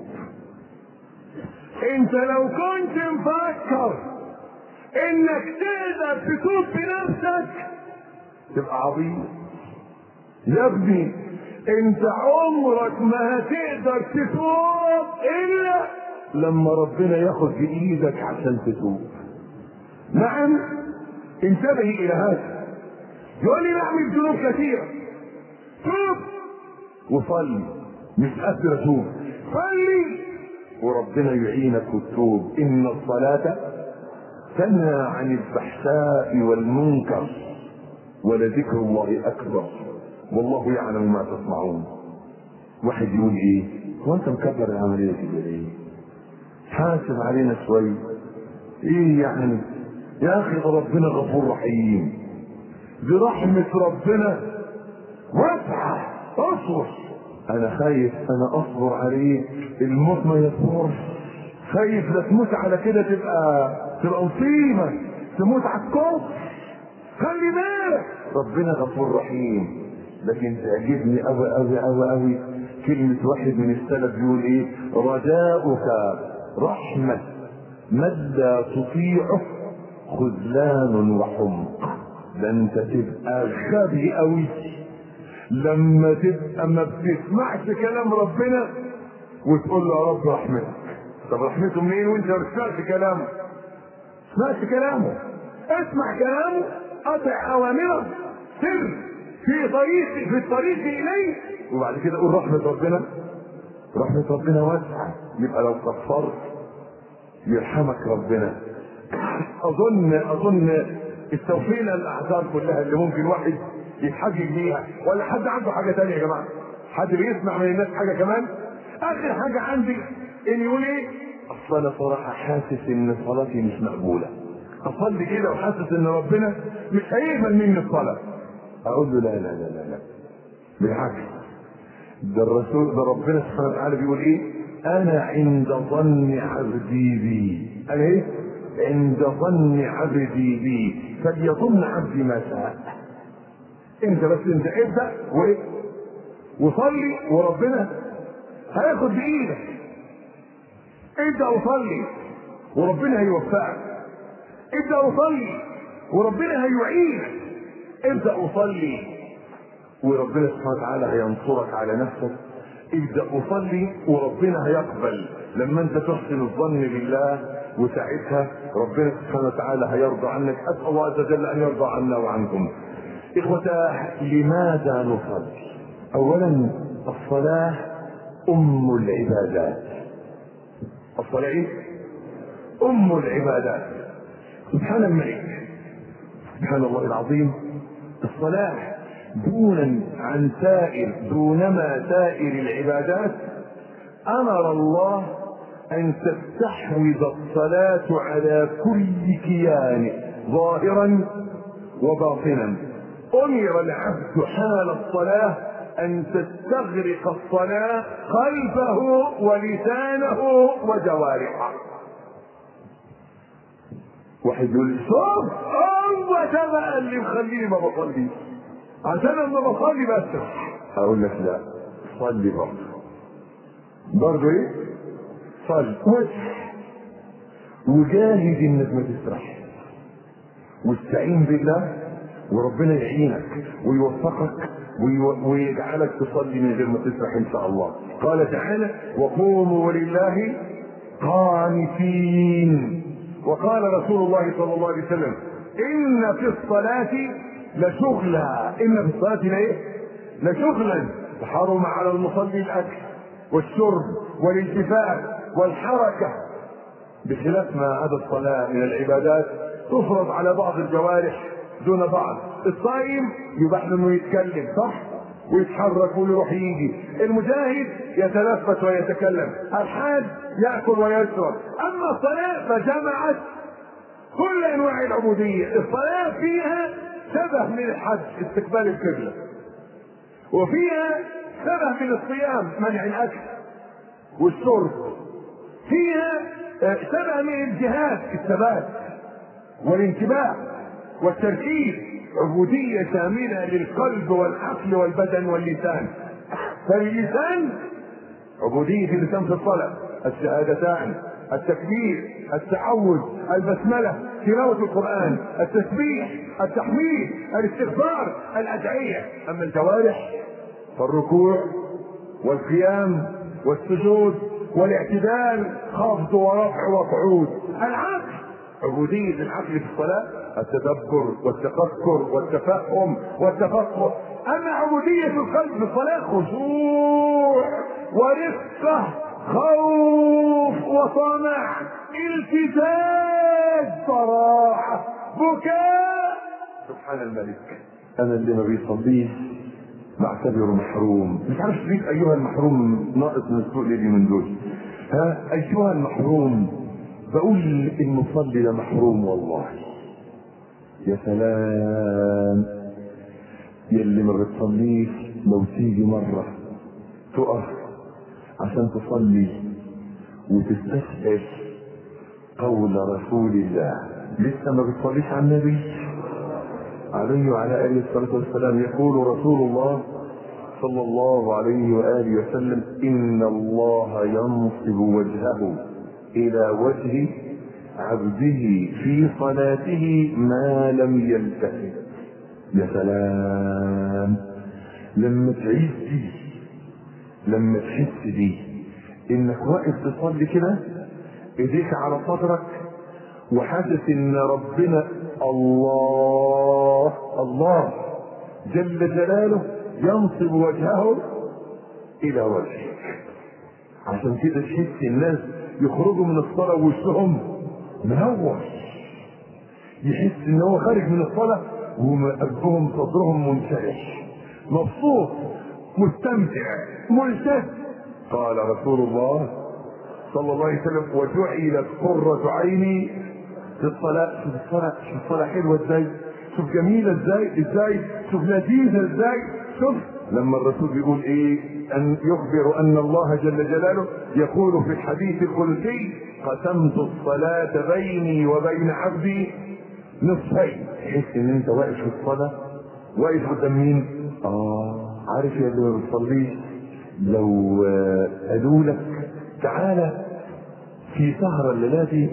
[SPEAKER 1] انت لو كنت مفكر انك تقدر تتوب بنفسك تبقى عبيط يا ابني انت عمرك ما هتقدر تتوب الا لما ربنا ياخد بايدك عشان تتوب نعم انتبه الى هذا يقول لي بعمل ذنوب كثيره توب وصلي مش قادر اتوب صلي وربنا يعينك وتتوب ان الصلاه تنهى عن الفحشاء والمنكر ولذكر الله اكبر والله يعلم ما تصنعون واحد يقول ايه هو انت مكبر العمليه كده ليه حاسب علينا شوي ايه يعني يا اخي ده ربنا غفور رحيم برحمة ربنا واسعة اصبر انا خايف انا اصبر عليك الموت ما يصبرش خايف لا تموت على كده تبقى تبقى مصيبة تموت على الكفر خلي بالك ربنا غفور رحيم لكن تعجبني قوي قوي قوي قوي كلمة واحد من السلف بيقول ايه رجاؤك رحمة من لا تطيعه خذلان وحمق ده انت تبقى غبي قوي لما تبقى ما بتسمعش كلام ربنا وتقول له يا رب رحمتك طب رحمته منين وانت ما بتسمعش كلامه سمعت كلامه اسمع كلامه اطع اوامره سر في طريق في الطريق اليه وبعد كده قول رحمه ربنا رحمه ربنا واسعه يبقى لو كفرت يرحمك ربنا اظن اظن استوفينا الاعذار كلها اللي ممكن واحد يتحجج بيها ولا حد عنده حاجه تانية يا جماعه حد بيسمع من الناس حاجه كمان اخر حاجه عندي ان يقول ايه اصل انا صراحه حاسس ان صلاتي مش مقبوله اصلي كده وحاسس ان ربنا مش هيقبل مني الصلاه اقول له لا لا لا لا لا بالعكس ده الرسول ده ربنا سبحانه وتعالى بيقول ايه انا عند ظن عبدي بي انا ايه عند ظن عبدي بي فليظن عبدي ما شاء انت بس انت ابدا وايه وصلي وربنا هياخد بايدك ابدا وصلي وربنا هيوفقك ابدا وصلي وربنا هيعينك ابدا وصلي وربنا سبحانه وتعالى هينصرك على نفسك ابدا وصلي وربنا هيقبل لما انت تحسن الظن بالله وساعتها ربنا سبحانه وتعالى هيرضى عنك اسال الله عز وجل ان يرضى عنا وعنكم اخوتاه لماذا نصلي اولا الصلاه ام العبادات الصلاه ايه ام العبادات سبحان الملك سبحان الله العظيم الصلاه دونا عن سائر دونما سائر العبادات امر الله ان تستحوذ الصلاه على كل كيان ظاهرا وباطنا امر العبد حال الصلاه ان تستغرق الصلاه قلبه ولسانه وجوارحه واحد يقول شوف هو ده بقى اللي مخليني ما بصليش عشان لما بصلي بسرح اقول لك لا صلي برضه برضه ايه صلي واسرح وجاهد انك ما تسرحش واستعين بالله وربنا يعينك ويوفقك ويجعلك تصلي من غير ما تسرح ان شاء الله قال تعالى وقوموا لله قانتين وقال رسول الله صلى الله عليه وسلم ان في الصلاه لشغلا ان في الصلاه لايه لشغلا حرم على المصلي الاكل والشرب والالتفات والحركه بخلاف ما عدا الصلاه من العبادات تفرض على بعض الجوارح دون بعض الصائم يباح له انه يتكلم صح ويتحرك ويروح يجي المجاهد يتنفس ويتكلم الحاج ياكل ويشرب اما الصلاه فجمعت كل انواع العبوديه الصلاه فيها شبه من الحج استقبال القبله وفيها شبه من الصيام منع الاكل والشرب فيها شبه من الجهاد الثبات والانتباه والتركيز عبودية شاملة للقلب والعقل والبدن واللسان فاللسان عبودية اللسان في الصلاة الشهادتان التكبير التعوذ البسملة تلاوة القرآن التسبيح التحميد الاستغفار الأدعية أما الجوارح فالركوع والقيام والسجود والاعتدال خفض ورفع وقعود العقل عبودية العقل في الصلاة التدبر والتفكر والتفهم والتفقه أما عبودية القلب في الصلاة خشوع ورقة خوف وطمع التزاز صراحة بكاء سبحان الملك أنا اللي ما بيصليش بعتبره محروم مش عارف ليك أيها المحروم ناقص من السوق اللي من دول ها أيها المحروم بقول المصلي ده محروم والله يا سلام يلي ما بتصليش لو تيجي مرة تقف عشان تصلي وتستشعر قول رسول الله لسه ما بتصليش على النبي عليه وعلى اله الصلاه والسلام يقول رسول الله صلى الله عليه وآله وسلم إن الله ينصب وجهه إلى وجه عبده في صلاته ما لم يلتفت يا سلام لما تعيش دي لما تحس دي انك واقف تصلي كده ايديك على صدرك وحاسس ان ربنا الله الله جل جلاله ينصب وجهه الى وجهك عشان كده تحس الناس يخرجوا من الصلاة ووشهم منور يحس ان هو خارج من الصلاة وقلبهم صدرهم منشرح مبسوط مستمتع ملتف قال رسول الله صلى الله عليه وسلم وجعلت قرة عيني في الصلاة شوف الصلاة شوف الصلاة حلوة ازاي شوف جميلة ازاي ازاي شوف لذيذة ازاي شوف لما الرسول بيقول ايه ان يخبر ان الله جل جلاله يقول في الحديث القدسي قسمت الصلاة بيني وبين عبدي نصفين تحس ان انت واقف في الصلاة واقف قدام مين؟ اه عارف يا اللي ما بتصليش لو آه، قالوا لك تعالى في سهرة الليلة دي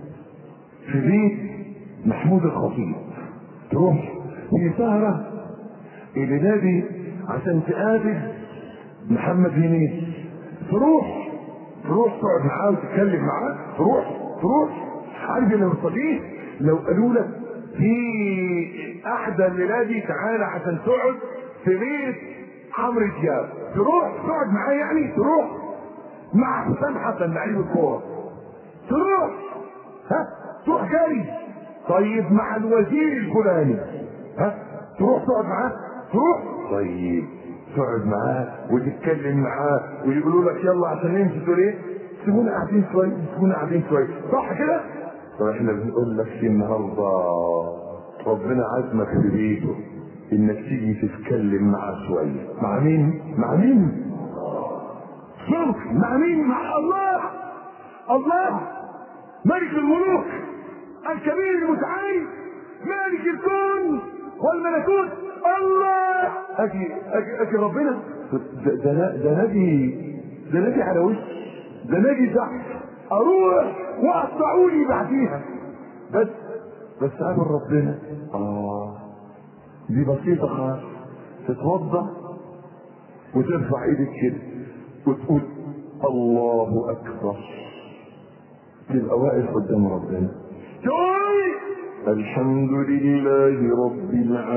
[SPEAKER 1] في بيت محمود الخطيب تروح في سهرة الليلة دي عشان تقابل محمد هنيدي تروح تروح تقعد معاه وتتكلم معاه تروح تروح عارف اللي ما بتصليش لو قالوا لك في احدى الليلة دي تعالى عشان تقعد في بيت عمرو دياب تروح تقعد معاه يعني تروح مع حسام حسن لعيب الكوره تروح ها تروح جري طيب مع الوزير الفلاني ها تروح تقعد معاه تروح طيب تقعد معاه وتتكلم معاه ويقولوا لك يلا عشان نمشي تقول ايه سيبونا قاعدين شويه سيبونا قاعدين شويه صح كده طب احنا بنقول لك في النهارده ربنا عزمك في بيته انك تيجي تتكلم معاه شويه مع مين مع مين صدق مع مين مع الله الله ملك الملوك الكبير المتعال مالك الكون والملكوت الله اجي اجي اجي ربنا ده ده ده نادي ده نادي على وش ده نادي تحت اروح واقطعوني بعديها بس بس قابل ربنا اه دي بسيطة خالص تتوضا وترفع ايدك كده وتقول الله اكبر تبقى واقف قدام ربنا تقول الحمد لله رب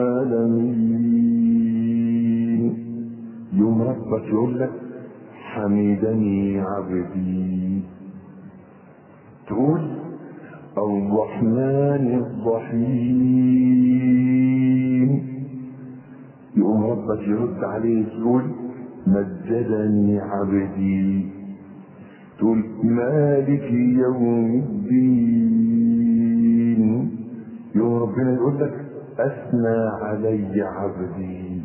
[SPEAKER 1] العالمين يوم ربك يقول لك حمدني عبدي تقول الرحمن الرحيم يقوم ربك يرد عليه يقول مجدني عبدي تقول مالك يوم الدين يوم ربنا يقول لك اثنى علي عبدي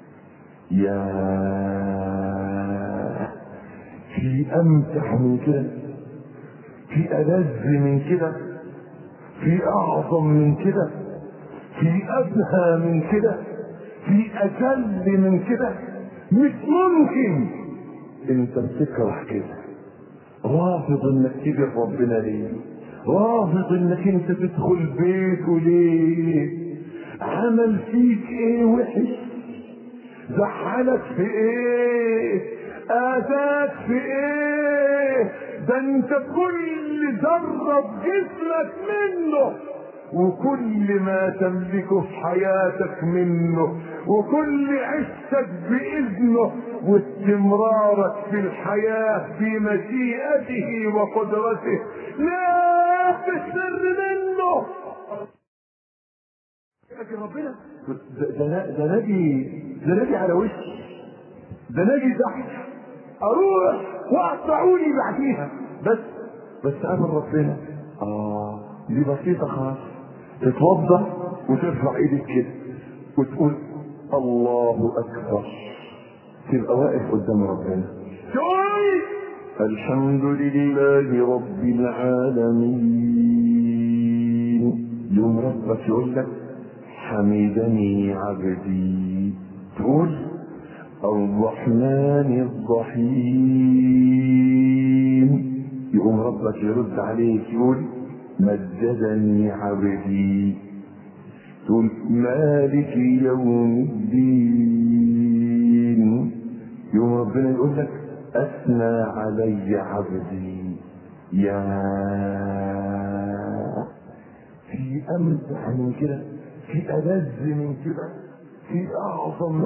[SPEAKER 1] يا في امتع من كده في ألذ من كده في أعظم من كده في أبهى من كده في أجل من كده مش ممكن انت بتكره كده رافض انك تيجي ربنا ليه رافض انك انت تدخل بيته ليه عمل فيك ايه وحش زعلك في ايه اذاك في ايه ده انت كل ذرة بجسمك منه وكل ما تملكه في حياتك منه وكل عشتك بإذنه واستمرارك في الحياة بمشيئته وقدرته لا تسر منه لكن ربنا ده, ده, ده نادي ده نادي على وشي ده نادي تحت اروح واقطعوني بعديها بس بس قابل ربنا اه دي بسيطه خالص تتوضا وترفع ايدك كده وتقول الله اكبر تبقى واقف قدام ربنا تقول الحمد لله رب العالمين يوم ربك يقول لك حمدني عبدي تقول الرحمن الرحيم يقوم ربك يرد عليك يقول مجدني عبدي تقول مالك يوم الدين يوم ربنا يقول لك اثنى علي عبدي يا في امتع من كده في ألذ من كده في أعظم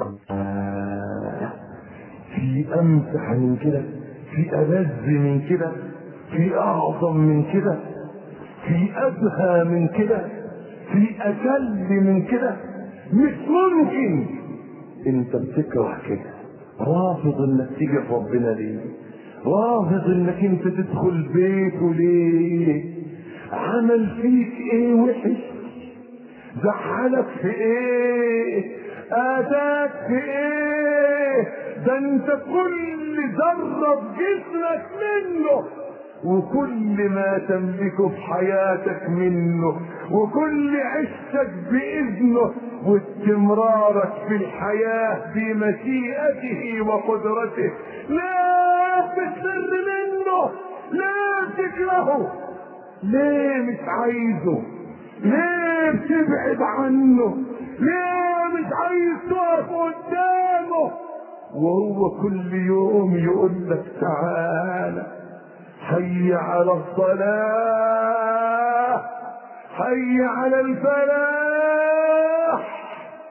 [SPEAKER 1] في أمتع من كده في ألذ من كده في أعظم من كده في أبهى من كده في أجل من كده مش ممكن انت بتكره كده رافض انك تيجي ربنا ليه رافض انك انت تدخل بيته ليه عمل فيك ايه وحش زعلك في ايه اتاك في ايه ده انت كل ذرة في جسمك منه وكل ما تملكه في حياتك منه وكل عشتك بإذنه واستمرارك في الحياة بمشيئته وقدرته لا تسر منه لا تكرهه ليه مش عايزه ليه بتبعد عنه ليه مش عايز تقف قدامه وهو كل يوم يقول لك تعالى حي على الصلاة حي على الفلاح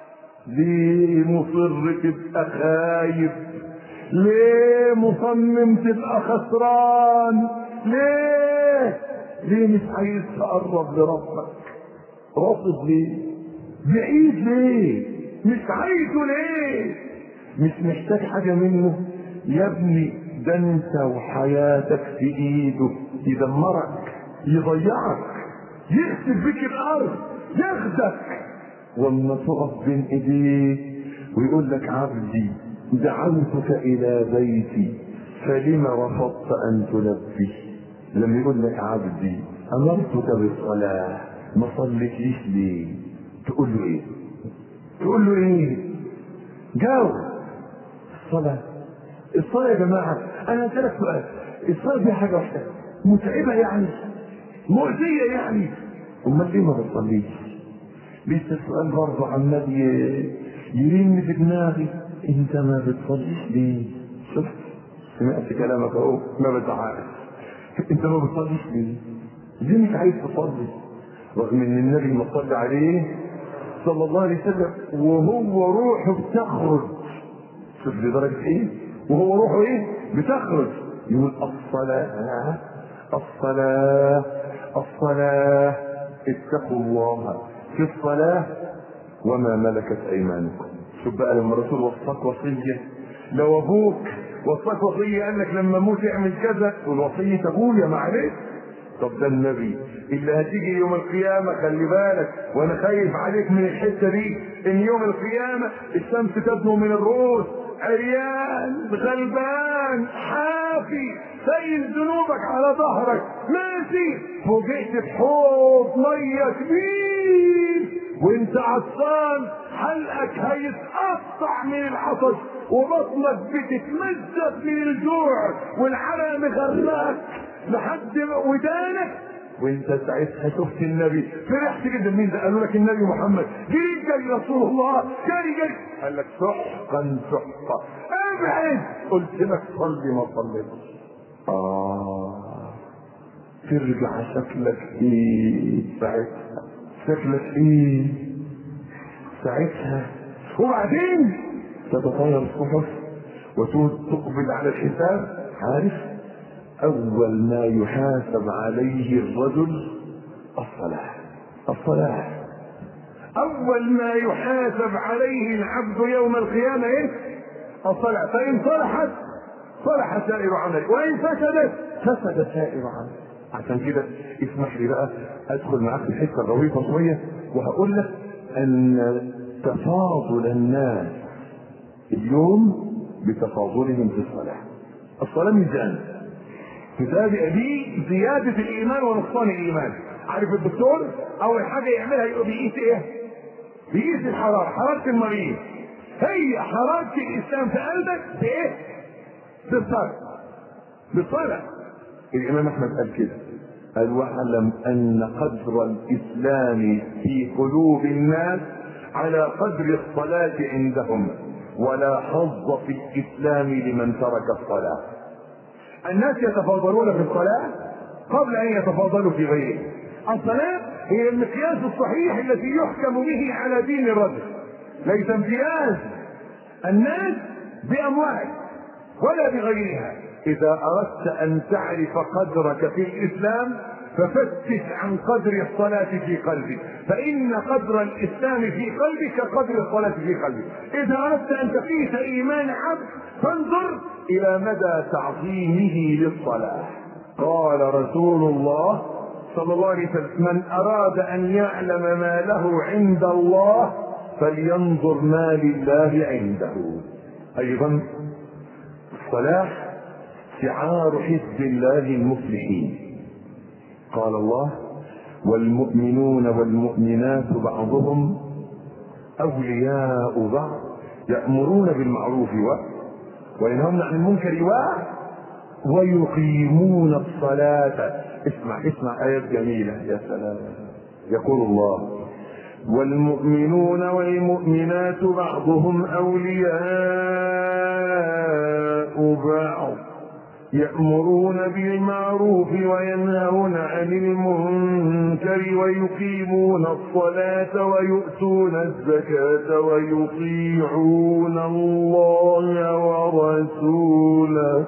[SPEAKER 1] ليه مصر تبقى خايف ليه مصمم تبقى خسران ليه ليه مش عايز تقرب لربك رافض ليه بعيد ليه مش عايزه ليه مش محتاج حاجة منه يا ابني ده انت وحياتك في ايده يدمرك يضيعك يخسف بك الارض ياخدك واما تقف بين ايديه ويقول لك عبدي دعوتك الى بيتي فلم رفضت ان تلبي لما يقول لك عبدي امرتك بالصلاه ما صليتليش ليه تقول له ايه تقول له ايه جاوب الصلاه الصلاه يا جماعه انا هسالك سؤال الصلاه دي حاجه واحده متعبه يعني مؤذيه يعني امال ليه ما بتصليش لسه السؤال برضه عمال يرن في دماغي انت ما بتصليش ليه شفت سمعت كلامك اهو ما بتعرف انت ما بتصليش ليه ليه مش عايز تصلي رغم ان النبي ما صلى عليه صلى الله عليه وسلم وهو روحه بتخرج شوف لدرجه ايه وهو روحه ايه بتخرج يقول الصلاه الصلاه الصلاه اتقوا الله في الصلاه وما ملكت ايمانكم شوف بقى لما الرسول وصاك وصيه لو ابوك وصاك وصيه قال لك لما اموت اعمل كذا والوصيه ابويا معلش طب ده النبي اللي هتيجي يوم القيامة خلي بالك وانا خايف عليك من الحتة دي ان يوم القيامة الشمس تدنو من الرؤوس عريان غلبان حافي سيل ذنوبك على ظهرك ماشي فوجئت بحوض مية كبير وانت عطشان حلقك هيتقطع من العطش وبطنك بتتمزق من الجوع والعرق مغرقك لحد ودانك وانت ساعتها شفت النبي فرحت جدا مين ده قالوا لك النبي محمد جري جري رسول الله جري جري قال لك سحقا سحقا ابعد قلت لك صلي ما صليتش اه ترجع شكلك ايه ساعتها شكلك ايه ساعتها وبعدين تتطاير الصحف وتقبل على الحساب عارف أول ما يحاسب عليه الرجل الصلاة الصلاة أول ما يحاسب عليه العبد يوم القيامة إيه؟ الصلاة فإن صلحت صلح سائر عمله وإن فسدت فسد سائر عمله عشان كده اسمح لي بقى أدخل معاك في الحتة الغويطة شوية وهقول لك أن تفاضل الناس اليوم بتفاضلهم في الصلاة الصلاة ميزان تتابع دي زيادة الإيمان ونقصان الإيمان عارف الدكتور أول حاجة يعملها يبقى بيقيس إيه؟ بيقيس الحرارة حرارة المريض هي حرارة الإسلام في قلبك بإيه؟ بالصلاة بالصلاة الإمام أحمد قال كده قال واعلم أن قدر الإسلام في قلوب الناس على قدر الصلاة عندهم ولا حظ في الإسلام لمن ترك الصلاة الناس يتفاضلون في الصلاة قبل أن يتفاضلوا في غيره الصلاة هي المقياس الصحيح الذي يحكم به على دين الرجل ليس امتياز الناس بأموال ولا بغيرها إذا أردت أن تعرف قدرك في الإسلام ففتش عن قدر الصلاة في قلبك فإن قدر الإسلام في قلبك قدر الصلاة في قلبك إذا أردت أن تقيس إيمان عبد فانظر إلى مدى تعظيمه للصلاة قال رسول الله صلى الله عليه وسلم من أراد أن يعلم ما له عند الله فلينظر ما لله عنده أيضا الصلاة شعار حزب الله المفلحين قال الله والمؤمنون والمؤمنات بعضهم أولياء بعض يأمرون بالمعروف و وينهون عن المنكر و ويقيمون الصلاة اسمع اسمع آيات جميلة يا سلام يقول الله والمؤمنون والمؤمنات بعضهم أولياء بعض يأمرون بالمعروف وينهون عن المنكر ويقيمون الصلاة ويؤتون الزكاة ويطيعون الله ورسوله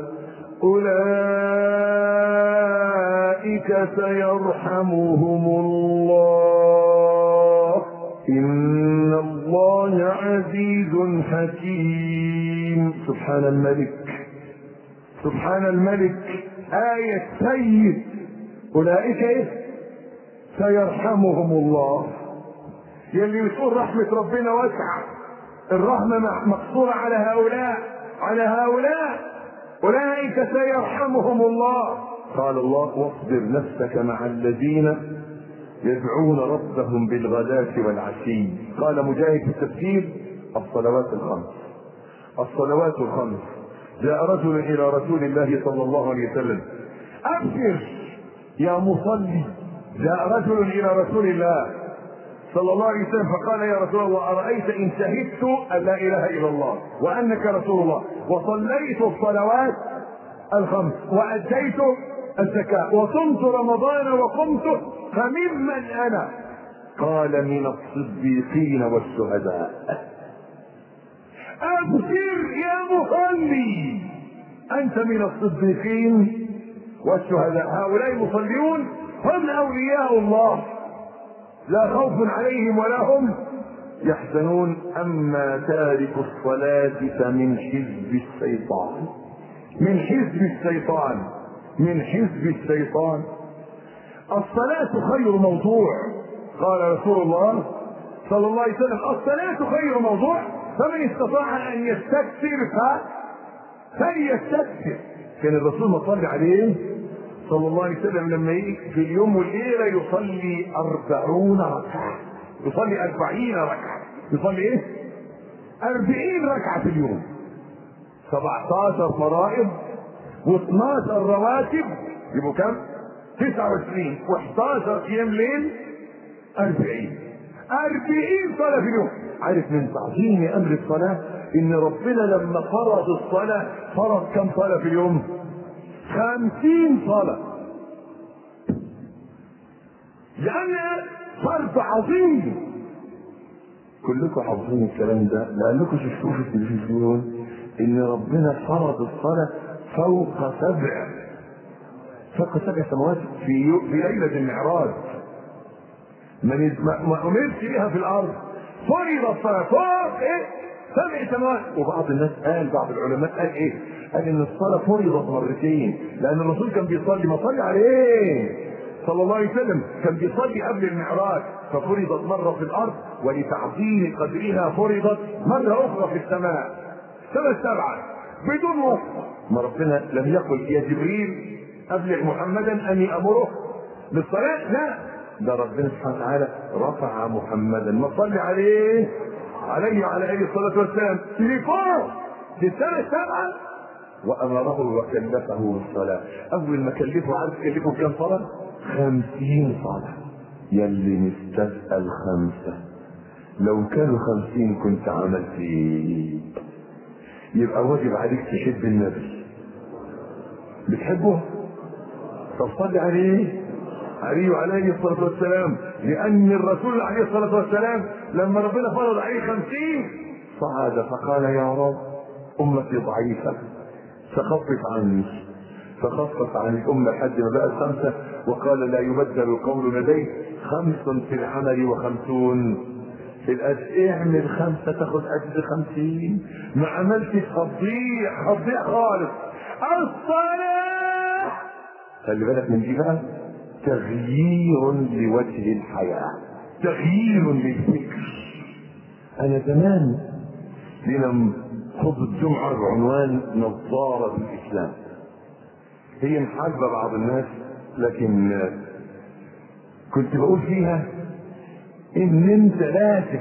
[SPEAKER 1] أولئك سيرحمهم الله إن الله عزيز حكيم سبحان الملك سبحان الملك آية سيد أولئك إيه؟ سيرحمهم الله يلي بتقول رحمة ربنا واسعة الرحمة مقصورة على هؤلاء على هؤلاء أولئك سيرحمهم الله قال الله واصبر نفسك مع الذين يدعون ربهم بالغداة والعشي قال مجاهد في التفسير الصلوات الخمس الصلوات الخمس جاء رجل الى رسول الله صلى الله عليه وسلم ابشر يا مصلي جاء رجل الى رسول الله صلى الله عليه وسلم فقال يا رسول الله ارايت ان شهدت ان لا اله الا الله وانك رسول الله وصليت الصلوات الخمس واديت الزكاه وصمت رمضان وقمت فممن انا قال من الصديقين والشهداء أبشر يا مصلي أنت من الصديقين والشهداء هؤلاء المصلون هم أولياء الله لا خوف عليهم ولا هم يحزنون أما تارك الصلاة فمن حزب الشيطان من حزب الشيطان من حزب الشيطان الصلاة خير موضوع قال رسول الله صلى الله عليه وسلم الصلاة خير موضوع فمن استطاع ان يستكثر ف فليستكثر كان الرسول ما صلى عليه صلى الله عليه وسلم لما يجي في اليوم والليلة يصلي أربعون ركعة يصلي أربعين ركعة يصلي إيه؟ أربعين ركعة في اليوم 17 فرائض و12 رواتب يبقوا كم؟ 29 و11 قيام ليل 40 40 صلاة في اليوم عارف من تعظيم امر الصلاة ان ربنا لما فرض الصلاة فرض كم صلاة في اليوم خمسين صلاة لان فرض عظيم كلكم حافظين الكلام ده لانكم شفتوه في التلفزيون ان ربنا فرض الصلاة فوق سبع فوق سبع سماوات في في ليلة المعراج من ما امرت بها في الارض فرض الصلاة فوق ايه؟ سبع سماوات وبعض الناس قال بعض العلماء قال ايه؟ قال ان الصلاة فرضت مرتين لان الرسول كان بيصلي ما صلي عليه صلى الله عليه وسلم كان بيصلي قبل المعراج ففرضت مرة في الارض ولتعظيم قدرها فرضت مرة اخرى في السماء سنة سبعة بدون وصف ما ربنا لم يقل يا جبريل ابلغ محمدا اني امره بالصلاة لا ده ربنا سبحانه وتعالى رفع محمدا ما صلي عليه عليه وعلى اله الصلاه والسلام لفوق في السنه السابعه وامره وكلفه بالصلاه اول ما كلفه عارف كلفه كم صلاه؟ خمسين صلاه يلي مستسأل خمسه لو كانوا خمسين كنت عملت ايه؟ يبقى واجب عليك تحب النبي بتحبه؟ طب صلي عليه عليه وعليه الصلاة والسلام لأن الرسول عليه الصلاة والسلام لما ربنا فرض عليه خمسين صعد فقال يا رب أمتي ضعيفة فخفف عني فخفف عن الأمة لحد ما بقى خمسة وقال لا يبدل القول لدي خمس في العمل وخمسون في الأجر اعمل خمسة تاخد أجر خمسين ما عملتش هتضيع هتضيع خالص الصلاة خلي بالك من دي بقى تغيير لوجه الحياة تغيير للفكر أنا زمان لنا خطبة الجمعة بعنوان نظارة بالإسلام هي مش عاجبة بعض الناس لكن كنت بقول فيها إن أنت لازم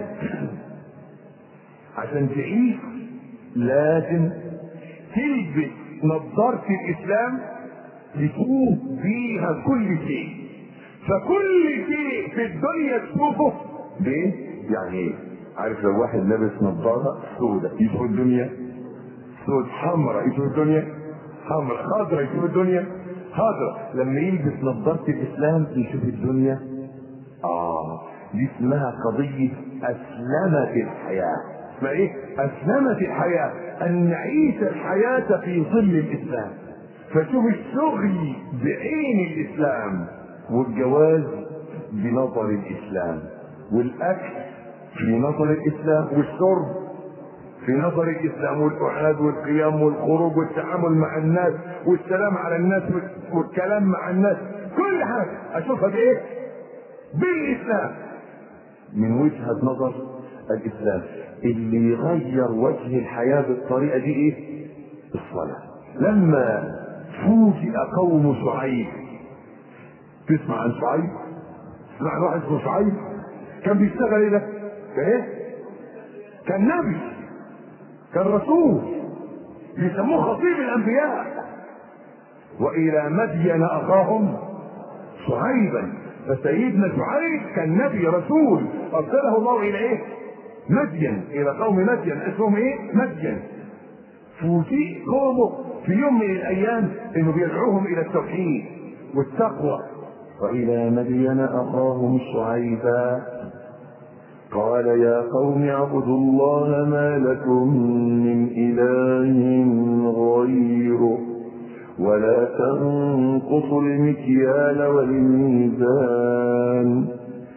[SPEAKER 1] عشان تعيش لازم تلبس نظارة الإسلام تشوف فيها كل شيء فكل شيء في الدنيا تشوفه ليه؟ يعني ايه؟ عارف لو واحد لابس نظارة سوداء يشوف الدنيا سود حمراء يشوف الدنيا حمراء خضراء يشوف الدنيا خضراء لما يلبس نظارة الإسلام يشوف الدنيا آه دي اسمها قضية أسلمت الحياة اسمها إيه؟ أسلمت الحياة أن نعيش الحياة في ظل الإسلام فشوف الشغل بعين الاسلام والجواز بنظر الاسلام والاكل في نظر الاسلام والشرب في نظر الاسلام والقعاد والقيام والخروج والتعامل مع الناس والسلام على الناس والكلام مع الناس كل حاجه اشوفها بايه؟ بالاسلام من وجهه نظر الاسلام اللي يغير وجه الحياه بالطريقه دي ايه؟ الصلاه لما فوجئ قوم شعيب تسمع عن شعيب تسمع عن واحد اسمه شعيب كان بيشتغل ايه ده؟ كان ايه؟ كان نبي كان رسول بيسموه خطيب الانبياء والى مدين اخاهم شعيبا فسيدنا شعيب كان نبي رسول ارسله الله الى ايه؟ مدين الى قوم مدين اسمهم ايه؟ مدين فوجئ قومه في يوم من الايام انه بيدعوهم الى التوحيد والتقوى والى مدين اخاهم شعيبا قال يا قوم اعبدوا الله ما لكم من اله غيره ولا تنقصوا المكيال والميزان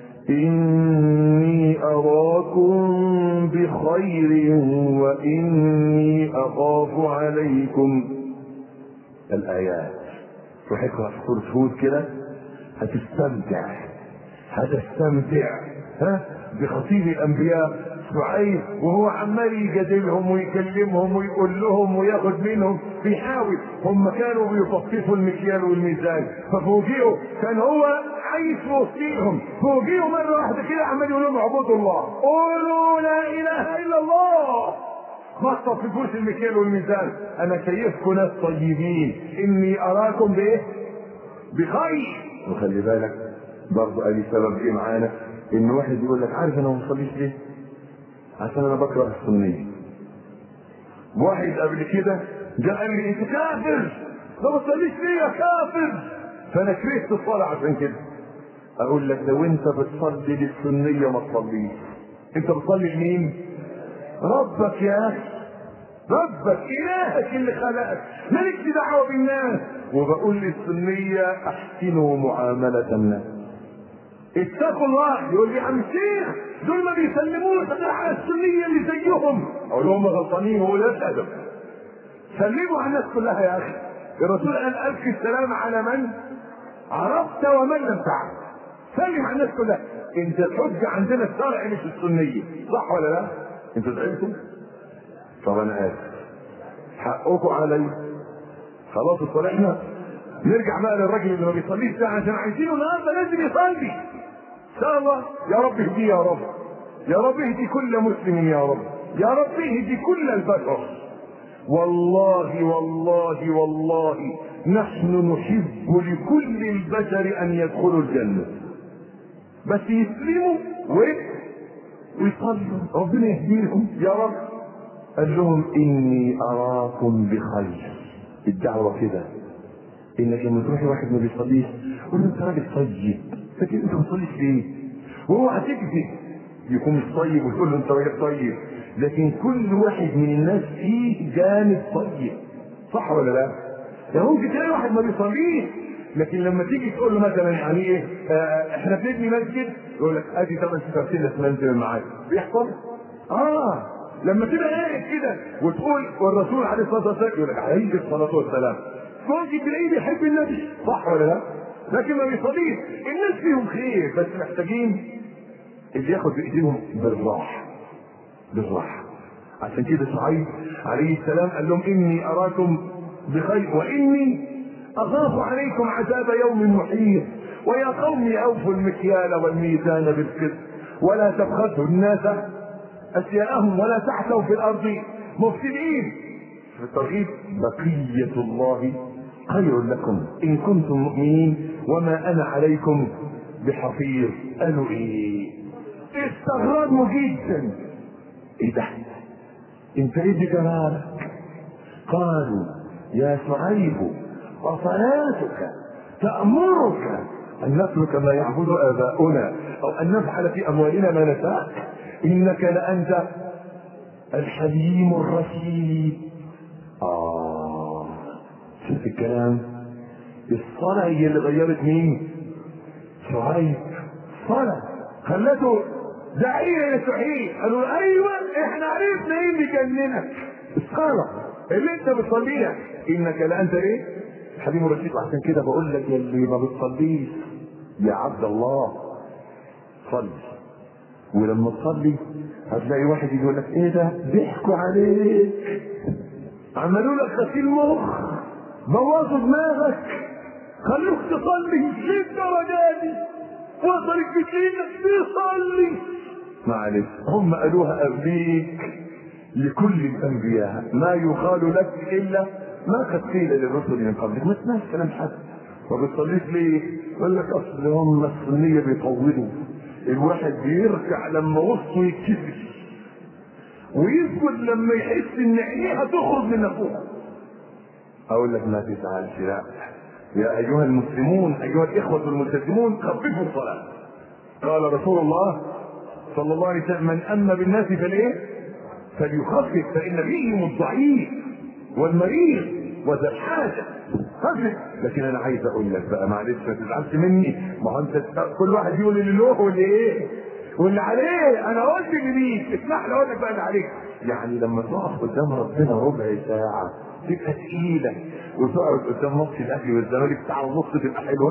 [SPEAKER 1] إني أراكم بخير وإني أخاف عليكم الآيات روح اقرأ في سورة هود كده هتستمتع هتستمتع ها بخطيب الأنبياء شعيب وهو عمال يجادلهم ويكلمهم ويقول لهم وياخد منهم بيحاول هم كانوا بيطففوا المكيال والميزان ففوجئوا كان هو عايش وسطيهم فوجئوا مره واحده كده عمال يقول لهم اعبدوا الله قولوا لا اله الا الله ما تطففوش المكيال والميزان انا شايفكم ناس طيبين اني اراكم بايه؟ بخير وخلي بالك برضه قال لي سبب ايه معانا ان واحد يقول لك عارف انا ما بصليش ليه؟ عشان انا بكره السنيه واحد قبل كده جاء قال لي انت كافر ما بتصليش ليه يا كافر فانا كرهت الصلاه عشان كده اقول لك لو انت بتصلي للسنيه ما تصليش انت بتصلي لمين ربك يا اخي ربك الهك اللي خلقك مالكش دعوه بالناس وبقول للسنيه احسنوا معامله الناس اتقوا الله يقول لي يا عم الشيخ دول ما بيسلموش غير على السنيه اللي زيهم اقول لهم غلطانين هو ده الادب سلموا على الناس كلها يا اخي الرسول قال الف السلام على من عرفت ومن لم تعرف سلم على الناس كلها انت الحجه عندنا الشرع مش السنيه صح ولا لا انتوا زعلتوا طب انا اسف حقكم علي خلاص اصطلحنا نرجع بقى للراجل اللي ما بيصليش ده عشان عايزينه النهارده لازم يصلي ان شاء الله يا رب اهديه يا رب يا رب اهدي كل مسلم يا رب يا رب اهدي كل البشر والله والله والله نحن نحب لكل البشر ان يدخلوا الجنه بس يسلموا و ويصلوا ربنا يهديهم يا رب قال لهم اني اراكم بخير الدعوه كده انك لما تروح واحد ما بيصليش قول له انت راجل طيب لكن انت ما بتصليش ليه؟ وهو هتكذب يكون مش طيب وتقول له انت راجل طيب لكن كل واحد من الناس فيه جانب طيب صح ولا لا؟ يعني ممكن تلاقي واحد ما بيصليش لكن لما تيجي تقول له مثلا يعني ايه آه احنا بنبني مسجد يقول لك ادي ثمان سكرتين اسمنت معاك بيحصل؟ اه لما تبقى قاعد كده وتقول والرسول عليه الصلاه والسلام يقول لك عليه الصلاه والسلام ممكن تلاقيه بيحب النبي صح ولا لا؟ لكن ما بيصليش الناس فيهم خير بس محتاجين اللي ياخد بايديهم بالراحه بالراحه عشان كده شعيب عليه السلام قال لهم اني اراكم بخير واني اخاف عليكم عذاب يوم محيط ويا قوم اوفوا المكيال والميزان بالقسط ولا تبخسوا الناس اشياءهم ولا تعثوا في الارض مفسدين في الترغيب بقية الله خير لكم إن كنتم مؤمنين وما أنا عليكم بحفيظ قالوا إيه استغربوا جدا إيه ده أنت إيه بجمالك قالوا يا شعيب وصلاتك تأمرك أن نترك ما يعبد آباؤنا أو أن نفعل في أموالنا ما نشاء إنك لأنت الحليم الرشيد آه شوف الكلام الصلاة هي اللي غيرت مين؟ شعيب صلاة خلته داعية لشعيب قالوا له أيوه إحنا عرفنا إيه اللي جننك الصلاة اللي أنت بتصليها إنك لأنت إيه؟ حليم رشيد عشان كده بقول لك اللي ما بتصليش يا عبد الله صلي ولما تصلي هتلاقي واحد يقول لك ايه ده ضحكوا عليك عملوا لك غسيل مخ بوظوا دماغك خلوك تصلي للدرجه دي وصلت بسينك تصلي معلش هم قالوها قبليك لكل الانبياء ما يقال لك الا ما قد قيل للرسل من قبلك ما تسمعش كلام حد ما بتصليش ليه؟ يقول لك اصل هم السنيه بيطولوا الواحد بيرجع لما وسطه يتكسر ويسكت لما يحس ان عينيه هتخرج من افوها اقول لك ما تزعلش لا يا ايها المسلمون ايها الاخوه الملتزمون خففوا الصلاه قال رسول الله صلى الله عليه وسلم من اما بالناس فالايه فليخفف فان فيهم الضعيف والمريض وذا الحاجه خفف لكن انا عايز اقول لك بقى معلش ما تزعلش مني ما هو انت كل واحد يقول اللي له واللي ايه واللي عليه انا قلت اللي ليك اسمح لي اقول لك بقى اللي عليك يعني لما تقف قدام ربنا ربع ساعه تبقى تقيله وتقعد قدام ماتش الاهلي والزمالك ساعه ونص تبقى حلوه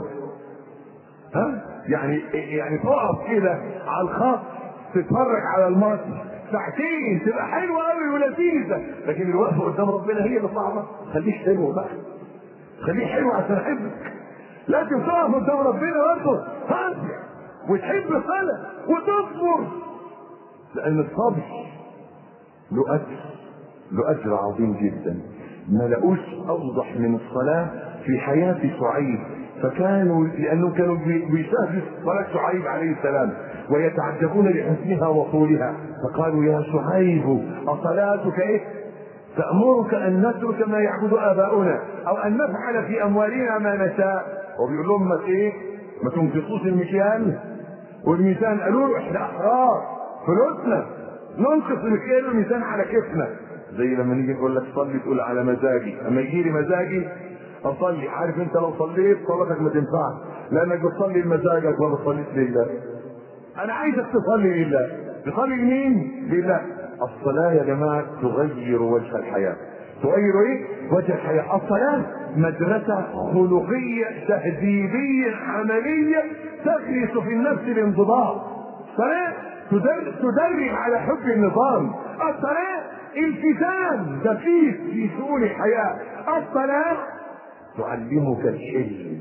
[SPEAKER 1] ها يعني يعني تقف كده على الخط تتفرج على الماتش ساعتين تبقى حلوه قوي ولذيذه لكن الوقفه قدام ربنا هي اللي صعبه خليك حلو بقى خليه حلو عشان احبك لازم تقف قدام ربنا برضه هادي وتحب الصلاه وتصبر لان الصبر له اجر له اجر عظيم جدا ما لقوش اوضح من الصلاه في حياه شعيب فكانوا لانهم كانوا بيشاهدوا صلاه شعيب عليه السلام ويتعجبون لحسنها وطولها فقالوا يا شعيب اصلاتك ايه تأمرك أن نترك ما يعبد آباؤنا أو أن نفعل في أموالنا ما نشاء وبيقول لهم ما إيه؟ ما تنقصوش المكيال والميزان قالوا له إحنا أحرار فلوسنا ننقص المكيال والميزان على كيفنا زي لما نيجي نقول لك صلي تقول على مزاجي اما يجي لي مزاجي اصلي عارف انت لو صليت صلاتك ما تنفعش لانك بتصلي لمزاجك ما بتصليش لله انا عايزك تصلي لله تصلي لمين؟ لله الصلاة يا جماعة تغير وجه الحياة تغير ايه؟ وجه الحياة الصلاة مدرسة خلقية تهذيبية عملية تغرس في النفس الانضباط صلاة تدرب, تدرب على حب النظام الصلاة التزام دقيق في شؤون الحياة الصلاة تعلمك الحلم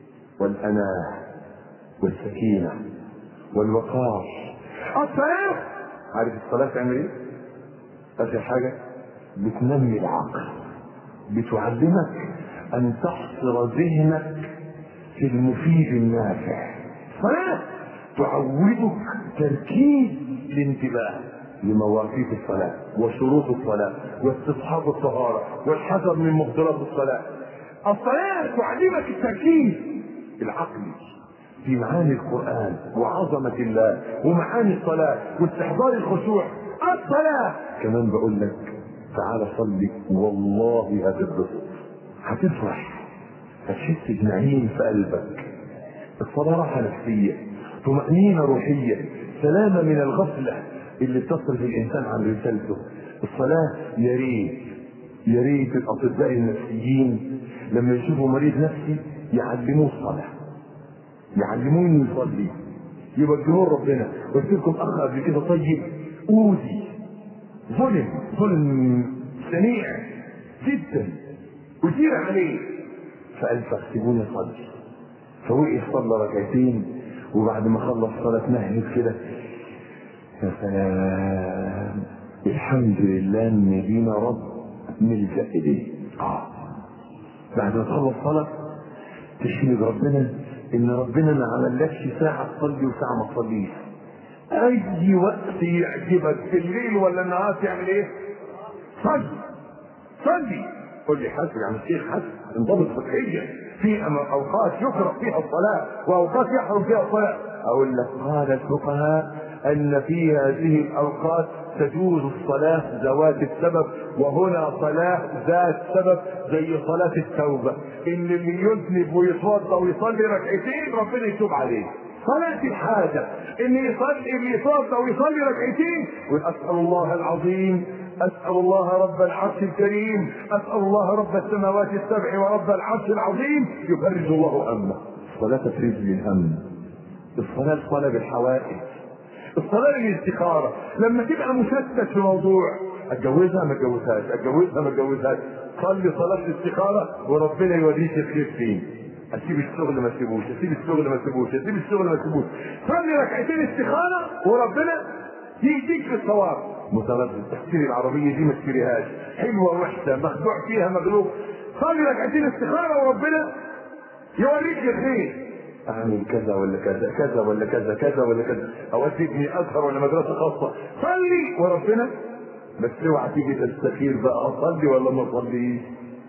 [SPEAKER 1] والأناة والسكينة والوقار الصلاة عارف الصلاة تعمل ايه؟ آخر حاجة بتنمي العقل بتعلمك أن تحصر ذهنك في المفيد النافع صلاة تعودك تركيز الانتباه لمواقيت الصلاة وشروط الصلاة واستصحاب الطهارة والحذر من مبطلات الصلاة الصلاة تعلمك التركيز العقلي في معاني القرآن وعظمة الله ومعاني الصلاة واستحضار الخشوع الصلاة كمان بقول لك تعال صلي والله هتتبسط هتفرح هتحس بنعيم في قلبك الصلاة راحة نفسية طمأنينة روحية سلامة من الغفلة اللي بتصرف الإنسان عن رسالته الصلاة يا ريت يا ريت الأطباء النفسيين لما يشوفوا مريض نفسي يعلموه الصلاة يعلموه يصلي يوجهوه ربنا قلت لكم أخ قبل كده طيب أوذي ظلم ظلم شنيع جدا أثير عليه فقال فاكتبوني صلي فوقف صلى ركعتين وبعد ما خلص صلاة مهد كده يا سلام الحمد لله ان لينا رب نلجا اليه اه بعد ما تخلص صلاه تشهد ربنا ان ربنا ما عملكش ساعه تصلي وساعه ما تصليش اي وقت يعجبك في الليل ولا النهار تعمل ايه؟ صلي صلي قول لي حسب يا عم الشيخ حسب انضبط فقهيا في اوقات يكره فيها الصلاه واوقات يحرم فيها الصلاه اقول لك قال الفقهاء ان في هذه الاوقات تجوز الصلاه ذوات السبب وهنا صلاه ذات سبب زي صلاه التوبه ان اللي يذنب ويتوضا ويصلي ركعتين ربنا يتوب عليه صلاة الحاجة إن يصلي اللي يتوضا ويصلي ركعتين وأسأل الله العظيم أسأل الله رب العرش الكريم أسأل الله رب السماوات السبع ورب العرش العظيم يفرج الله همه الصلاة تفريج للهم الصلاة صلاة بالحوائج الصلاة للاستخارة لما تبقى مشتت في موضوع اتجوزها ما اتجوزهاش اتجوزها ما اتجوزهاش صلي صلاة الاستخارة وربنا يوريك الخير فين اسيب الشغل ما اسيبوش اسيب الشغل ما اسيبوش اسيب الشغل ما اسيبوش صلي ركعتين استخارة وربنا يهديك في الصواب متردد تشتري العربية دي ما تشتريهاش حلوة وحشة مخدوع فيها مغلوب صلي ركعتين استخارة وربنا يوريك الخير اعمل كذا ولا كذا كذا ولا كذا كذا ولا كذا اودي ابني ازهر ولا مدرسه خاصه صلي وربنا بس اوعى تيجي تستخير بقى اصلي ولا ما اصليش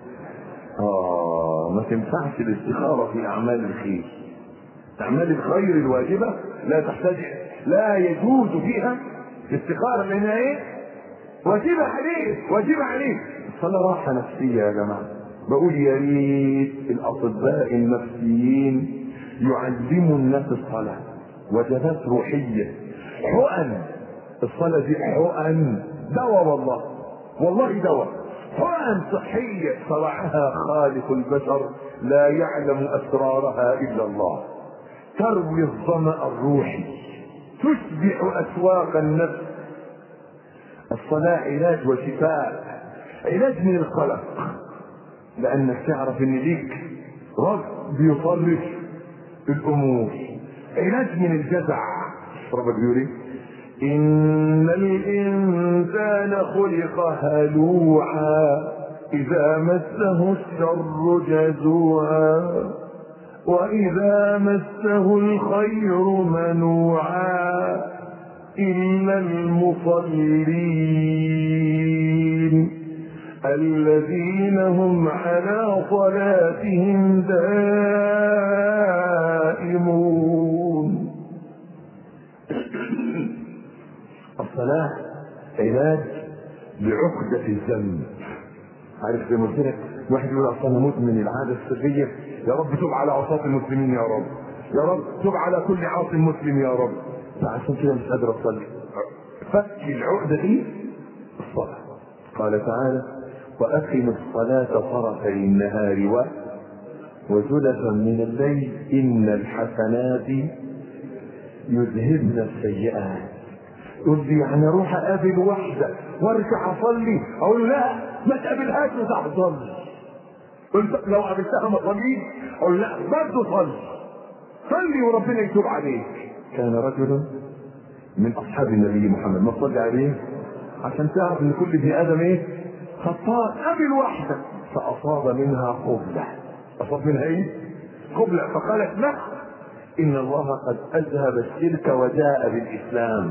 [SPEAKER 1] اه ما تنفعش الاستخاره في اعمال الخير اعمال الخير الواجبه لا تحتاج لا يجوز فيها الاستخاره لانها ايه واجبه عليك واجبه عليك الصلاه راحه نفسيه يا جماعه بقول يا ريت الاطباء النفسيين يعلموا الناس الصلاة وجبات روحية حقن الصلاة دي حقن دواء والله والله دواء حقن صحية صنعها خالق البشر لا يعلم أسرارها إلا الله تروي الظمأ الروحي تشبع أسواق النفس الصلاة علاج وشفاء علاج من القلق لأنك تعرف إن ليك رب بيصرف الامور علاج من الجزع ربك بيقول ايه ان الانسان خلق هلوعا اذا مسه الشر جزوعا واذا مسه الخير منوعا الا المصلين الذين هم على صلاتهم دائمون الصلاة علاج لعقدة الذنب عارف زي ما قلت لك واحد يقول اصل انا مدمن العاده السريه يا رب تب على عصاة المسلمين يا رب يا رب تب على كل عاص مسلم يا رب فعشان كده مش قادر اصلي فك العقده دي الصلاه قال تعالى وأقم الصلاة طرفي النهار و وزلفا من الليل إن الحسنات يذهبن السيئات قل لي يعني اروح اقابل واحده وارجع اصلي اقول لا ما تقابلهاش وتحصل قلت لو قابلتها ما صليش اقول لا برضه صلي صلي وربنا يتوب عليك كان رجل من اصحاب النبي محمد ما تصلي عليه عشان تعرف ان كل ابن ادم ايه خطاء قبل واحده فاصاب منها قبله اصاب منها ايه قبله فقالت لا ان الله قد اذهب الشرك وجاء بالاسلام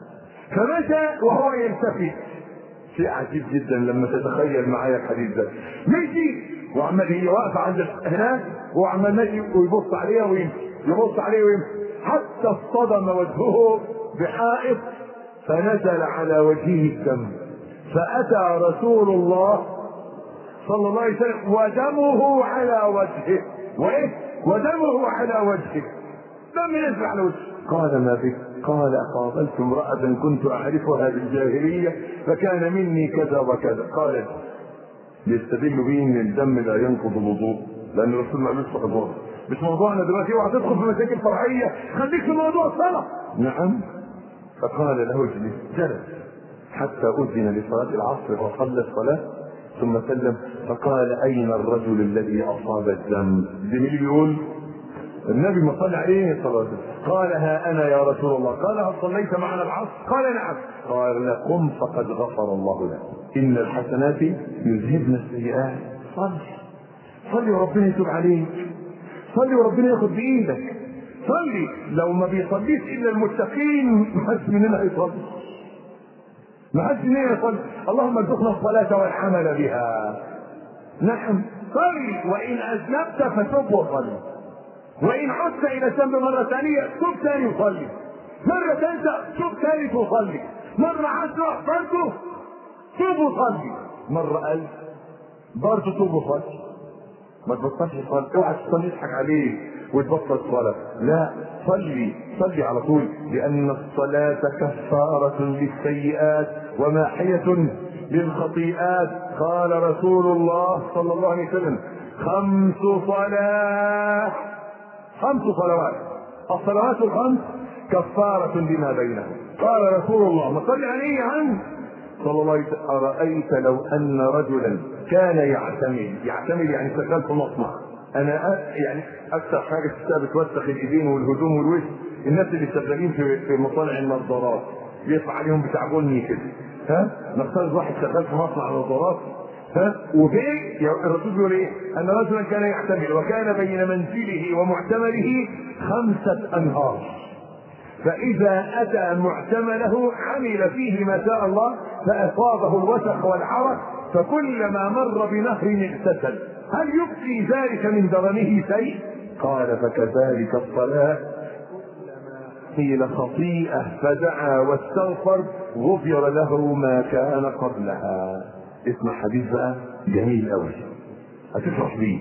[SPEAKER 1] فمشى وهو يلتفت شيء عجيب جدا لما تتخيل معايا الحديث ده مشي وعمال هي واقفه عند هناك وعمال ماشي ويبص عليها ويمشي يبص عليها ويمشي حتى اصطدم وجهه بحائط فنزل على وجهه الدم فاتى رسول الله صلى الله عليه وسلم ودمه على وجهه وايه ودمه على وجهه دم ينزل على وجهه قال ما بك قال قابلت امرأة كنت أعرفها بالجاهلية فكان مني كذا وكذا قالت يستدل به ان الدم لا ينقض الوضوء لان الرسول ما قالوش في مش موضوعنا دلوقتي اوعى تدخل في مشاكل فرعيه خليك في موضوع الصلاه نعم فقال له اجلس جلس حتى اذن لصلاه العصر وصلى الصلاه ثم سلم فقال اين الرجل الذي اصاب الدم زميلي بيقول النبي ما صلى عليه صلى الله عليه وسلم قال ها انا يا رسول الله قال هل صليت معنا العصر قال نعم قال قم فقد غفر الله لك ان الحسنات يذهبن السيئات صل صلي وربنا يتوب عليك صلي وربنا ياخد بايدك صلي لو ما بيصليش الا المتقين ما حدش مننا هيصلي ما حدش مننا يصلي اللهم ارزقنا الصلاه والعمل بها نعم صلي وان اذنبت فتب وصلي وان عدت الى الذنب مره ثانيه تب ثاني وصلي مره ثالثه تب ثالث وصلي مره عشره برضه تب وصلي مره الف برضه تب وصلي ما تبطلش صلاة اوعى تصلي يضحك عليك وتبطل صلاة لا صلي صلي على طول لأن الصلاة كفارة للسيئات وماحية للخطيئات قال رسول الله صلى الله عليه وسلم خمس صلاة خمس صلوات الصلوات الخمس كفارة لما بينهم قال رسول الله ما صلي عليه عنه صلى الله عليه وسلم أرأيت لو أن رجلا كان يعتمل يعتمل يعني شغال في مصنع أنا أ... يعني أكثر حاجة شفتها بتوسخ الإيدين والهدوم والوش الناس اللي شغالين في في مصانع النظارات بيطلع عليهم بتاع بني كده ها نفترض واحد شغال في مصنع نظارات ها وبيه الرسول بيقول ايه؟ ان رجلا كان يعتمل وكان بين منزله ومعتمله خمسه انهار فإذا أتى معتمله عمل فيه ما شاء الله فأصابه الوسخ والعرق فكلما مر بنهر اغتسل هل يبقي ذلك من درنه شيء؟ قال فكذلك الصلاة قيل خطيئة فدعا واستغفر غفر له ما كان قبلها اسمع حديث بقى جميل قوي هتفرح بيه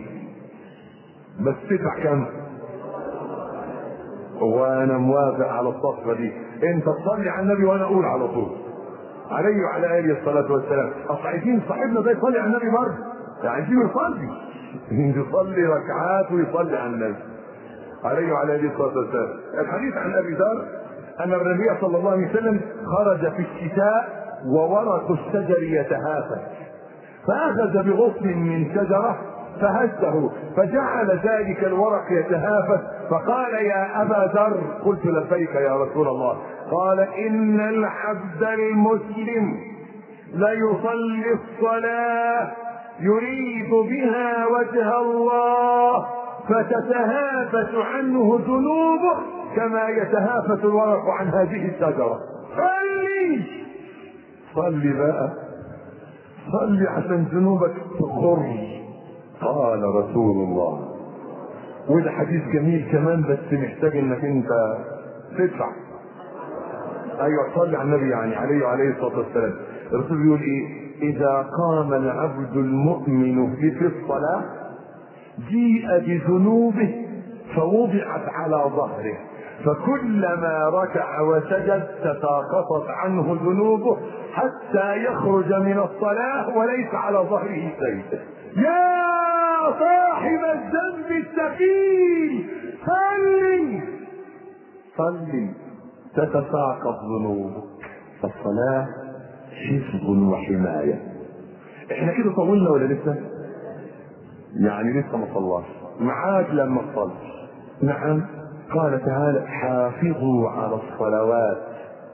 [SPEAKER 1] بس تدفع كام؟ وانا موافق على الصفقه دي انت تصلي على النبي وانا اقول على طول عليه وعلى اله الصلاه والسلام اصل عايزين صاحبنا ده يصلي على النبي برضه عايزين يصلي يصلي ركعات ويصلي على النبي عليه وعلى اله الصلاه والسلام الحديث عن ابي ذر ان النبي صلى الله عليه وسلم خرج في الشتاء وورق الشجر يتهافت فاخذ بغصن من شجره فهزه فجعل ذلك الورق يتهافت فقال يا ابا ذر قلت لبيك يا رسول الله قال ان العبد المسلم ليصلي الصلاه يريد بها وجه الله فتتهافت عنه ذنوبه كما يتهافت الورق عن هذه الشجره صلي صلي بقى صلي عشان ذنوبك تخر قال رسول الله وده حديث جميل كمان بس محتاج انك انت تدفع ايوه صلي على النبي يعني عليه وعليه الصلاه والسلام الرسول بيقول ايه اذا قام العبد المؤمن في الصلاه جيء بذنوبه فوضعت على ظهره فكلما ركع وسجد تساقطت عنه ذنوبه حتى يخرج من الصلاه وليس على ظهره شيء يا صاحب الذنب الثقيل صلي صلي تتساقط ذنوبك الصلاة حفظ وحماية احنا كده طولنا ولا لسه؟ يعني لسه ما صلاش معاك لما تصلي نعم قال تعالى حافظوا على الصلوات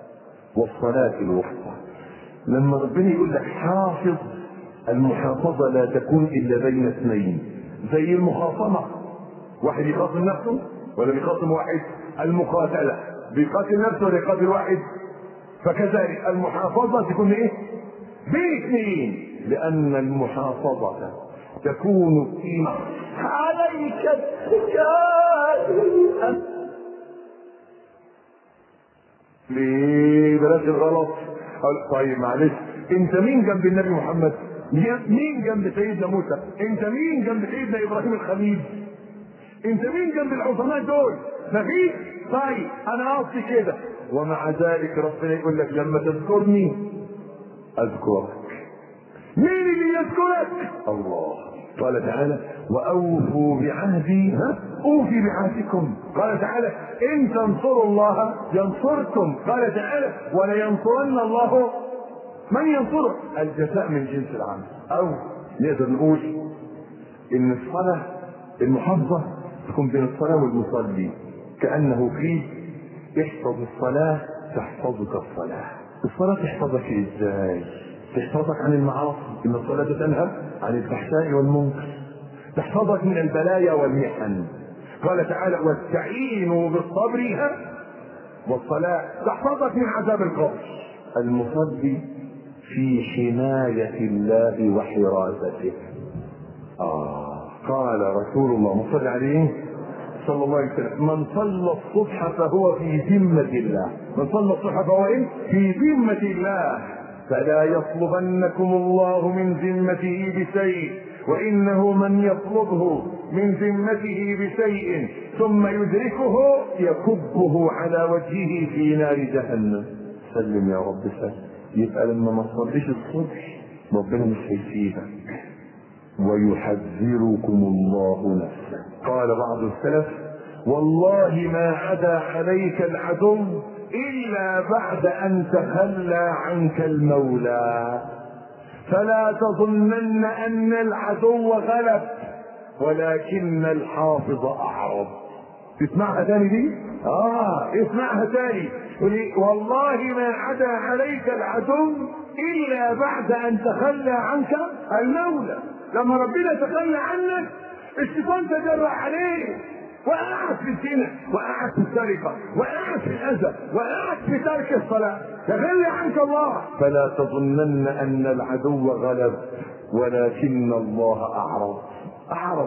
[SPEAKER 1] والصلاة الوسطى لما ربنا يقول لك حافظ المحافظة لا تكون إلا بين اثنين زي المخاصمة واحد يخاصم نفسه ولا بيخاصم واحد المقاتلة بيقاتل نفسه ولا يقاتل واحد فكذلك المحافظة تكون ايه بين اثنين لأن المحافظة تكون في عليك السكان ليه بلاش الغلط طيب معلش انت مين جنب النبي محمد مين جنب سيدنا موسى انت مين جنب سيدنا ابراهيم الخليل انت مين جنب العظماء دول مفيش طيب انا قصدي كده ومع ذلك ربنا يقول لك لما تذكرني اذكرك مين اللي يذكرك الله قال تعالى واوفوا بعهدي ها اوفي بعهدكم قال تعالى ان تنصروا الله ينصركم قال تعالى ولينصرن الله من ينصره الجزاء من جنس العمل او نقدر نقول ان الصلاه المحافظه تكون بين الصلاه والمصلي كانه قيل احفظ الصلاه تحفظك الصلاه الصلاه تحفظك ازاي تحفظك عن المعاصي ان الصلاه تنهى عن الفحشاء والمنكر تحفظك من البلايا والمحن قال تعالى واستعينوا بالصبر ها والصلاه تحفظك من عذاب القبر المصلي في حماية الله وحراسته آه قال رسول الله صلى عليه صلى الله عليه وسلم من صلى الصبح فهو في ذمة الله من صلى الصبح فهو إيه؟ في ذمة الله فلا يطلبنكم الله من ذمته بشيء وإنه من يطلبه من ذمته بشيء ثم يدركه يكبه على وجهه في نار جهنم سلم يا رب سلم يبقى لما ما تصليش الصبح ربنا مش هيسيبك ويحذركم الله نفسه قال بعض السلف والله ما عدا عليك العدو الا بعد ان تخلى عنك المولى فلا تظنن ان العدو غلب ولكن الحافظ اعرض تسمعها تاني دي اه اسمعها تاني والله ما عدا عليك العدو الا بعد ان تخلى عنك المولى لما ربنا تخلى عنك الشيطان تجرأ عليه وقعت في الزنا وقعت في السرقة وقعت في الأذى وقعت في ترك الصلاة تخلى عنك الله فلا تظنن أن العدو غلب ولكن الله أعرض أعرض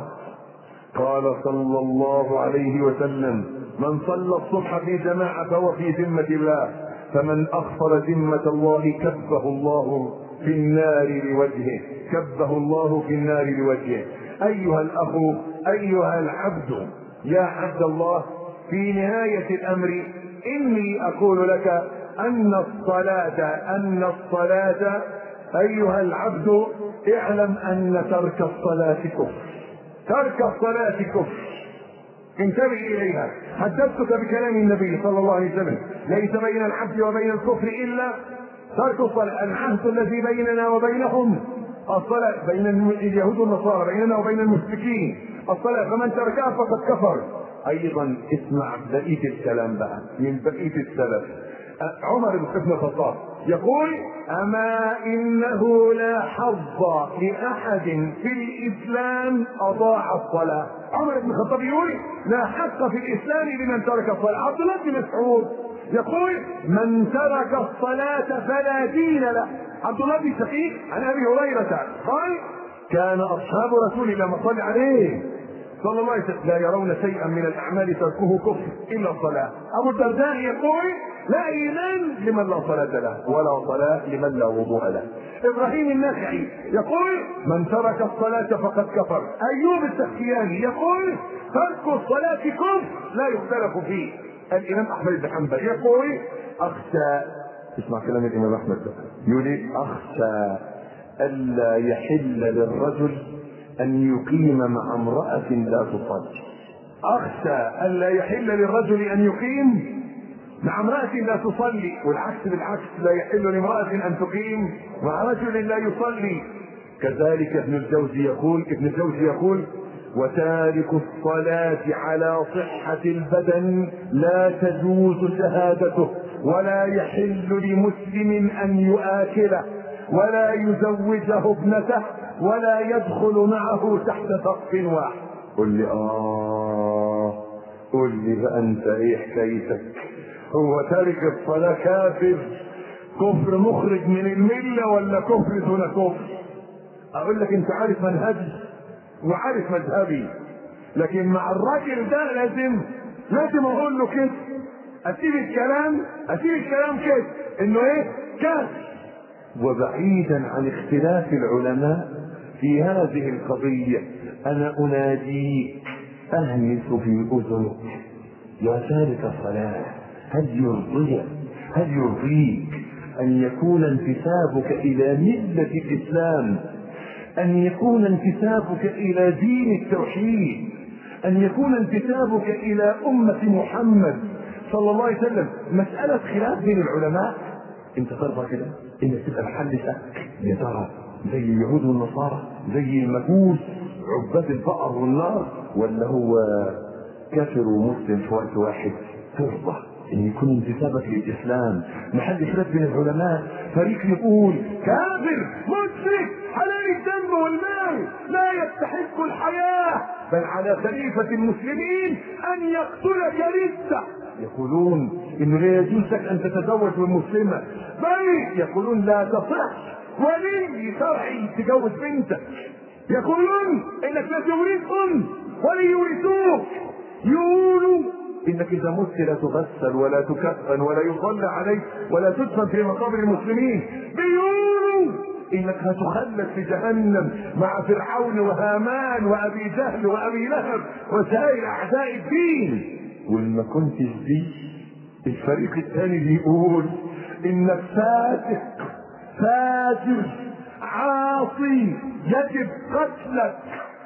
[SPEAKER 1] قال صلى الله عليه وسلم من صلى الصبح في جماعة فهو في ذمة الله فمن أغفر ذمة الله كبه الله في النار لوجهه كبه الله في النار لوجهه أيها الأخ أيها العبد يا عبد الله في نهاية الأمر إني أقول لك أن الصلاة أن الصلاة أيها العبد اعلم أن ترك الصلاة كفر ترك الصلاة كفر انتبه إليها حدثتك بكلام النبي صلى الله عليه وسلم ليس بين العبد وبين الكفر إلا ترك الصلاة العهد الذي بيننا وبينهم الصلاة بين اليهود والنصارى بيننا وبين المشركين الصلاة فمن تركها فقد كفر أيضا اسمع بقية الكلام بقى من بقية السلف عمر بن الخطاب يقول أما إنه لا حظ لأحد في الإسلام أضاع الصلاة عمر بن الخطاب يقول لا حق في الإسلام لمن ترك الصلاة عبد الله بن مسعود يقول من ترك الصلاة فلا دين له عبد الله بن شقيق عن أبي هريرة قال كان أصحاب رسول الله ما صلى عليه صلى الله عليه وسلم لا يرون شيئا من الأعمال تركه كفر إلا الصلاة أبو الدرداء يقول لا إيمان لمن لا صلاة له ولا صلاة لمن لا وضوء له إبراهيم النخعي يقول من ترك الصلاة فقد كفر أيوب السختياني يقول ترك الصلاة كفر لا يختلف فيه الإمام أحمد بن حنبل يقول أخشى اسمع كلام الإمام أحمد يقول أخشى ألا يحل للرجل أن يقيم مع امرأة لا تصلي أخشى ألا يحل للرجل أن يقيم مع امرأة لا تصلي والعكس بالعكس لا يحل لامرأة أن تقيم مع رجل لا يصلي كذلك ابن الجوزي يقول ابن الجوزي يقول وتارك الصلاة على صحة البدن لا تجوز شهادته ولا يحل لمسلم ان يآكله ولا يزوجه ابنته ولا يدخل معه تحت سقف واحد قل لي اه قل لي بقى انت ايه حكايتك هو تارك الصلاة كافر كفر مخرج من الملة ولا كفر دون كفر اقول لك انت عارف منهجي وعارف مذهبي لكن مع الراجل ده لازم لازم اقول له كده اسيب الكلام اسيب الكلام كده انه ايه كافر وبعيدا عن اختلاف العلماء في هذه القضية انا اناديك اهمس في اذنك يا تارك الصلاة هل يرضيك هل يرضيك ان يكون انتسابك الى ملة الاسلام ان يكون انتسابك الى دين التوحيد ان يكون انتسابك الى امة محمد صلى الله عليه وسلم مسألة خلاف بين العلماء انت ترضى كده انك تبقى محل شك يا ترى زي اليهود والنصارى زي المجوس عباد البقر والنار ولا هو كافر ومسلم في وقت واحد ترضى ان يكون انتسابك للاسلام محل خلاف بين العلماء فريق يقول كافر مشرك حلال الدم والمال لا يستحق الحياه بل على خليفه المسلمين ان يقتلك رده يقولون انه لا يجوز لك ان تتزوج من مسلمه بل يقولون لا تصح ولي شرعي تجوز بنتك يقولون انك لا تورث ام ولا يورثوك يقولوا انك اذا مت لا تغسل ولا تكفن ولا يصلى عليك ولا تدفن في مقابر المسلمين بيقولوا انك هتخلد في جهنم مع فرعون وهامان وابي جهل وابي لهب وسائر اعداء الدين وان ما كنتش دي الفريق الثاني بيقول انك فاسق فاجر عاصي يجب قتلك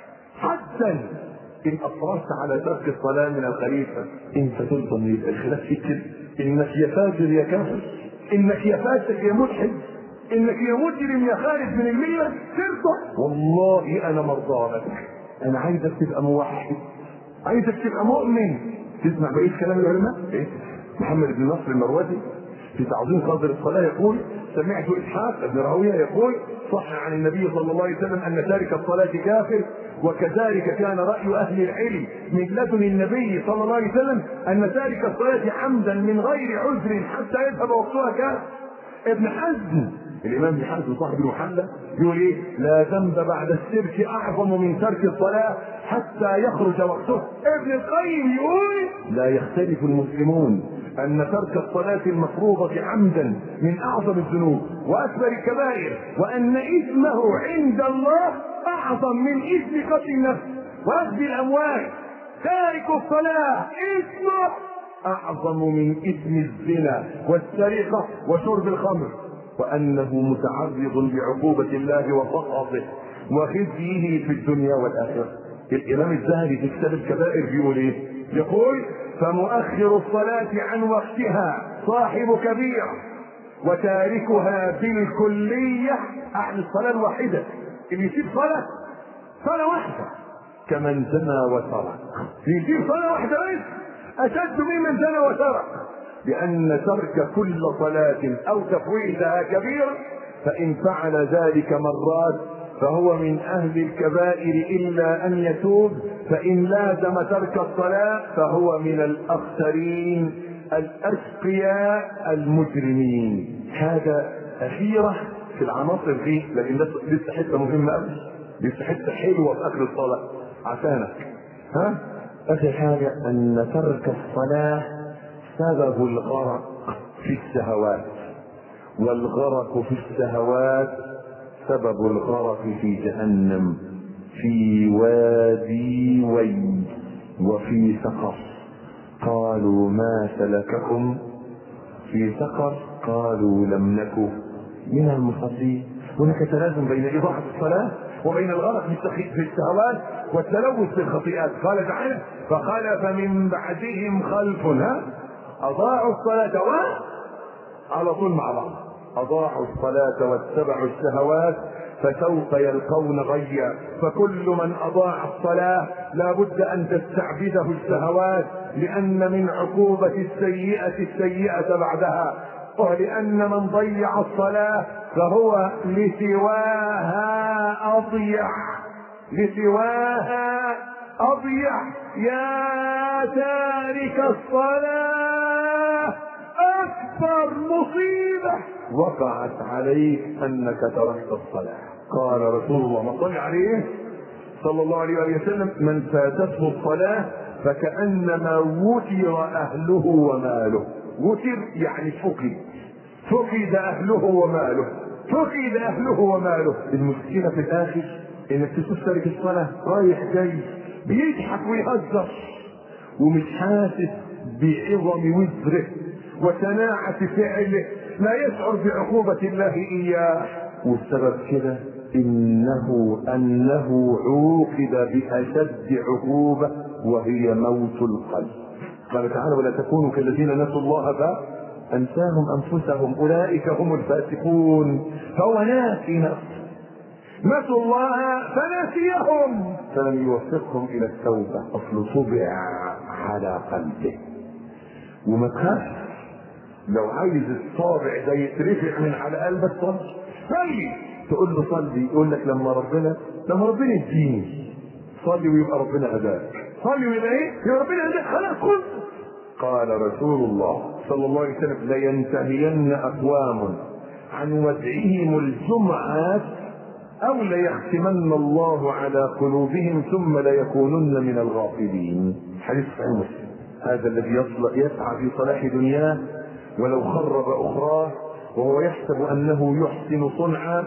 [SPEAKER 1] حتى ان اصررت على ترك الصلاه من الخليفه انت ترضى ان يبقى الخلاف فيك كده انك يا فاجر يا كافر انك يا فاسق يا ملحد انك يا مجرم يا خارج من المله ترضى والله انا مرضى لك انا عايزك تبقى موحد عايزك تبقى مؤمن تسمع بقيه كلام العلماء إيه؟ محمد بن نصر المروزي في تعظيم قدر الصلاه يقول سمعت اسحاق بن راهويه يقول صح عن النبي صلى الله عليه وسلم ان تارك الصلاه كافر وكذلك كان راي اهل العلم من لدن النبي صلى الله عليه وسلم ان تارك الصلاه عمدا من غير عذر حتى يذهب وقتها كافر ابن حزم الامام ابن حزم صاحب المحلى يقول ايه لا ذنب بعد الشرك اعظم من ترك الصلاه حتى يخرج وقتها ابن القيم يقول لا يختلف المسلمون ان ترك الصلاه المفروضه عمدا من اعظم الذنوب واكبر الكبائر وان اثمه عند الله اعظم من اثم قتل النفس واخذ الاموال تارك الصلاه اثمه اعظم من اثم الزنا والسرقه وشرب الخمر وانه متعرض لعقوبه الله وسخطه وخزيه في الدنيا والاخره الامام الذهبي في كتاب الكبائر بيقول ايه يقول فمؤخر الصلاه عن وقتها صاحب كبيره وتاركها بالكليه اهل الصلاه الواحده اللي يسيب صلاه صلاه واحده كمن زنى وسرق يسيب صلاه واحده بس اشد ممن زنى وسرق لأن ترك كل صلاة أو تفويتها كبير فإن فعل ذلك مرات فهو من أهل الكبائر إلا أن يتوب فإن لازم ترك الصلاة فهو من الأخسرين الأشقياء المجرمين هذا أخيرة في العناصر دي لكن ده لسه حتة مهمة أوي لسه حتة حلوة في آخر الصلاة عشانك ها آخر حاجة أن ترك الصلاة سبب الغرق في الشهوات والغرق في الشهوات سبب الغرق في جهنم في وادي وي وفي سقر قالوا ما سلككم في سقر قالوا لم نكن من المصلين هناك تلازم بين إضاعة الصلاة وبين الغرق في الشهوات والتلوث في الخطيئات قال تعالى فخلف من بعدهم خلف ها أضاعوا الصلاة و على طول مع بعض اضاعوا الصلاه واتبعوا الشهوات فسوف يلقون غيا فكل من اضاع الصلاه لا بد ان تستعبده الشهوات لان من عقوبه السيئه السيئه بعدها ولان من ضيع الصلاه فهو لسواها اضيع لسواها اضيع يا تارك الصلاه اكبر مصيبه وقعت عليك انك تركت الصلاه قال رسول الله ما صلى عليه صلى الله عليه وسلم من فاتته الصلاه فكانما وتر اهله وماله وتر يعني فقد فقد اهله وماله فقد اهله وماله المشكله في الاخر انك تشوف تارك الصلاه رايح جاي بيضحك ويهزر ومش حاسس بعظم وزره وشناعة فعله لا يشعر بعقوبة الله إياه والسبب كده إنه أنه عوقب بأشد عقوبة وهي موت القلب قال تعالى ولا تكونوا كالذين نسوا الله فأنساهم أنفسهم أولئك هم الفاسقون فهو ناسي نفسه نسوا الله فنسيهم فلم يوفقهم الى التوبه اصل طبع على قلبه وما تخافش لو عايز الطابع ده يترفع من على قلبك صلي صلي تقول له صلي يقول لك لما ربنا لما ربنا يديني صلي ويبقى ربنا هداك صلي ويبقى ايه؟ يبقى ربنا هداك خلاص خذ قال رسول الله صلى الله عليه وسلم لينتهين اقوام عن ودعهم الجمعات أو ليختمن الله على قلوبهم ثم ليكونن من الغافلين حديث صحيح مسلم هذا الذي يسعى في صلاح دنياه ولو خرب أخراه وهو يحسب أنه يحسن صنعا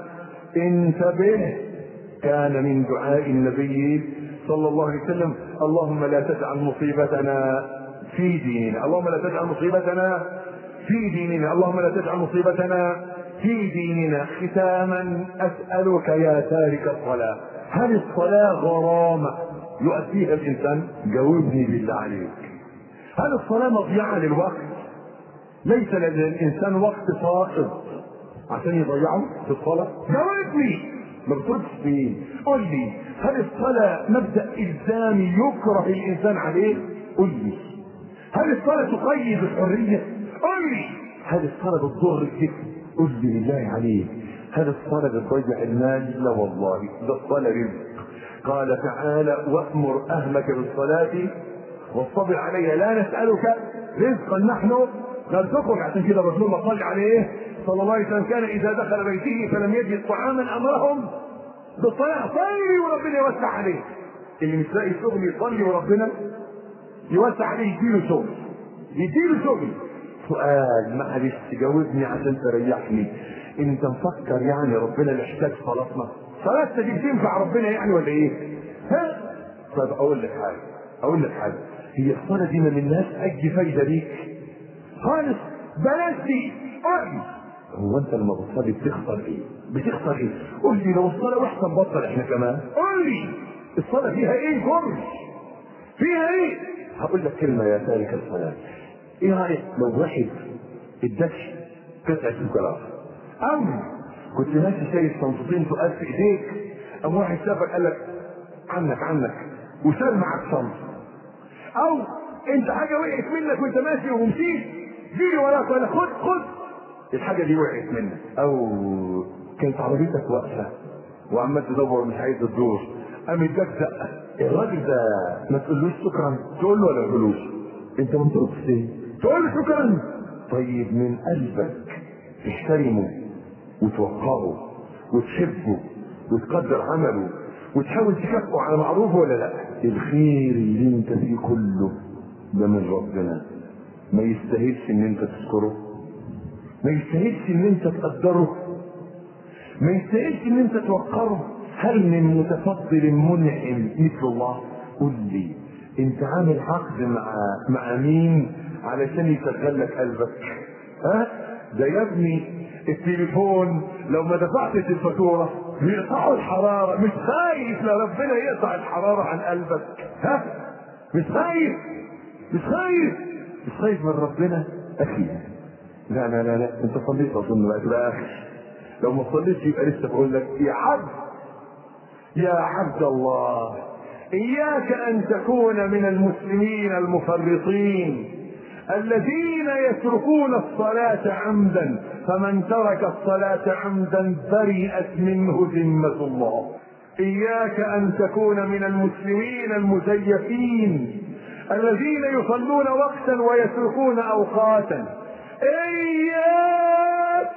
[SPEAKER 1] انتبه كان من دعاء النبي صلى الله عليه وسلم اللهم لا تجعل مصيبتنا في ديننا اللهم لا تجعل مصيبتنا في ديننا اللهم لا تجعل مصيبتنا في ديننا ختاما اسالك يا تارك الصلاه هل الصلاه غرامه يؤديها الانسان جاوبني بالله عليك هل الصلاه مضيعه للوقت ليس للانسان وقت فائض عشان يضيعه في الصلاه جاوبني ما بتردش فيه قول لي هل الصلاه مبدا الزامي يكره الانسان عليه قل لي هل الصلاه تقيد الحريه قل لي هل الصلاه بتضر الجسم قل لي بالله عليك هل الصلاة بتضيع المال؟ لا والله ده الصلاة رزق قال تعالى وأمر أهلك بالصلاة واصطبر عليها لا نسألك رزقا نحن نرزقك عشان كده الرسول الله صلى عليه صلى الله عليه وسلم كان إذا دخل بيته فلم يجد طعاما أمرهم بالصلاة صلي وربنا يوسع عليه اللي مش لاقي شغل يصلي وربنا يوسع عليه يديله شغل يديله شغل سؤال معلش جاوبني عشان تريحني انت مفكر يعني ربنا محتاج صلاتنا صلاتنا دي بتنفع ربنا يعني ولا ايه ها طب اقول لك حاجه اقول لك حاجه هي الصلاه دي ما منهاش اي فايده ليك خالص بلاش دي قول هو انت لما بتصلي بتخسر ايه بتخسر ايه قول لي لو الصلاه وحشه نبطل احنا كمان قول لي الصلاه فيها ايه جرش فيها ايه هقول لك كلمه يا تارك الصلاه ايه رايك لو واحد اداك قطعه شوكولاته او كنت ماشي شايف صنطتين تقال في ايديك او واحد شافك قال لك عنك عنك وشال معاك صنط او انت حاجه وقعت منك وانت ماشي ومشيت جيلي وراك ولا خد خد الحاجه دي وقعت منك او كانت عربيتك واقفه وعمال تدور مش عايز تدور قام اداك زقه الراجل ده ما تقولوش شكرا تقول له ولا تقولوش انت ما بتقولش ايه تقول له شكرا طيب من قلبك تحترمه وتوقره وتحبه وتقدر عمله وتحاول تكافئه على معروفه ولا لا الخير اللي انت فيه كله ده من ربنا ما يستاهلش ان انت تشكره ما يستاهلش ان انت تقدره ما يستاهلش ان انت توقره هل من متفضل منعم مثل الله قل لي انت عامل عقد مع مع مين علشان يشغل لك قلبك ها ده يا ابني التليفون لو ما دفعتش الفاتوره بيقطعوا الحراره مش خايف لا ربنا يقطع الحراره عن قلبك ها مش خايف مش خايف مش خايف من ربنا اخي لا لا لا لا انت صليت اظن بقى تبقى اخر لو ما صليتش يبقى لسه بقول لك يا عبد يا عبد الله اياك ان تكون من المسلمين المفرطين الذين يتركون الصلاة عمدا فمن ترك الصلاة عمدا برئت منه ذمة الله إياك أن تكون من المسلمين المزيفين الذين يصلون وقتا ويتركون أوقاتا إياك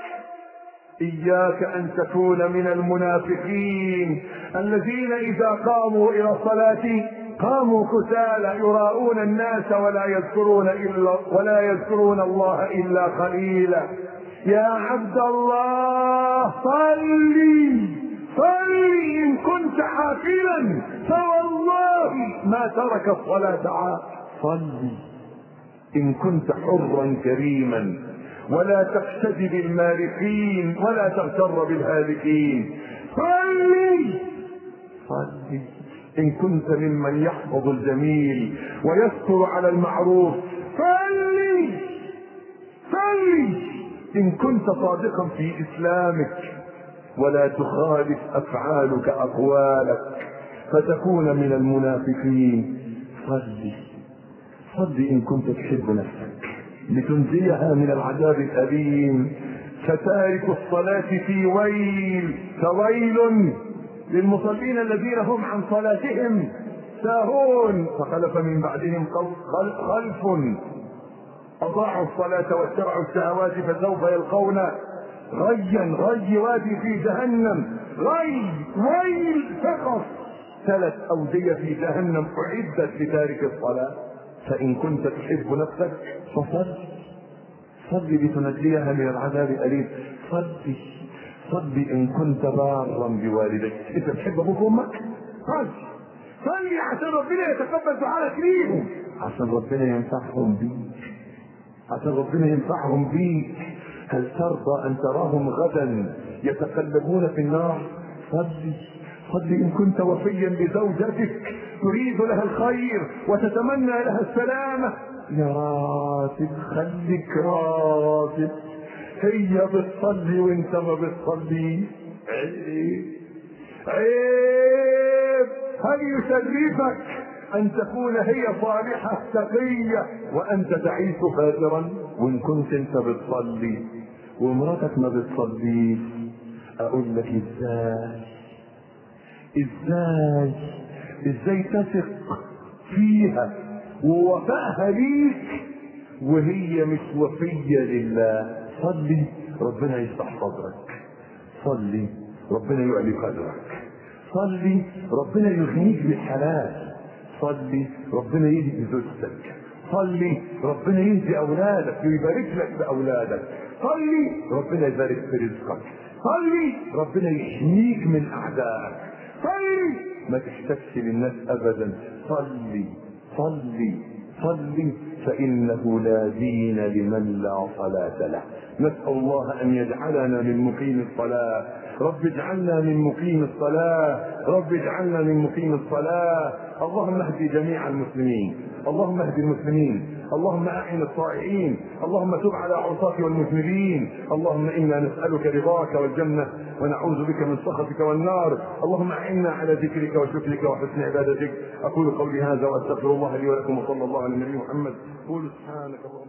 [SPEAKER 1] إياك أن تكون من المنافقين الذين إذا قاموا إلى الصلاة قاموا كسالى يراؤون الناس ولا يذكرون إلا ولا يذكرون الله إلا قليلا يا عبد الله صلي صلي إن كنت حافلا فوالله ما ترك الصلاة عاق صلي إن كنت حرا كريما ولا تقتدي بالمارقين ولا تغتر بالهالكين صلي صلي إن كنت ممن يحفظ الجميل ويستر على المعروف صلي صلي إن كنت صادقا في إسلامك ولا تخالف أفعالك أقوالك فتكون من المنافقين صلي صلي إن كنت تحب نفسك لتنجيها من العذاب الأليم فتارك الصلاة في ويل فويل للمصلين الذين هم عن صلاتهم ساهون فخلف من بعدهم خلف أضاعوا الصلاة واتبعوا الشهوات فسوف يلقون غيا غي وادي في جهنم غي ويل فقط ثلاث أودية في جهنم أعدت لتارك الصلاة فإن كنت تحب نفسك فصل صل لتنجيها من العذاب الأليم صل صل إن كنت بارا بوالديك أنت تحب أبوك وأمك صل صلي عشان ربنا يتقبل دعائك ليهم عشان ربنا ينفعهم بيك عشان ربنا ينفعهم بيك هل ترضى أن تراهم غدا يتقلبون في النار صلي صلي إن كنت وفيا لزوجتك تريد لها الخير وتتمنى لها السلامة يا راتب خليك راتب هي بتصلي وانت ما بتصلي عيب عيب هل يشرفك ان تكون هي صالحة تقية وانت تعيش فاجرا وان كنت انت بتصلي ومراتك ما بتصليش اقول لك ازاي ازاي ازاي تثق فيها ووفائها ليك وهي مش وفية لله صلي ربنا يفتح صدرك صلي ربنا يعلي قدرك صلي ربنا يغنيك بالحلال صلي ربنا يهدي زوجتك صلي ربنا يهدي اولادك ويبارك لك باولادك صلي ربنا يبارك في رزقك صلي ربنا يحميك من اعدائك صلي ما تحتاجش للناس ابدا صلي صلي صلي فانه لا دين لمن لا صلاه له نسال الله ان يجعلنا من مقيم الصلاه رب اجعلنا من مقيم الصلاه رب اجعلنا من مقيم الصلاه اللهم اهد جميع المسلمين اللهم اهد المسلمين اللهم اعن الطائعين اللهم تب على عصاة والمذنبين اللهم انا نسالك رضاك والجنه ونعوذ بك من سخطك والنار اللهم اعنا على ذكرك وشكرك وحسن عبادتك اقول قولي هذا واستغفر الله لي ولكم وصلى الله على النبي محمد قولوا سبحانك اللهم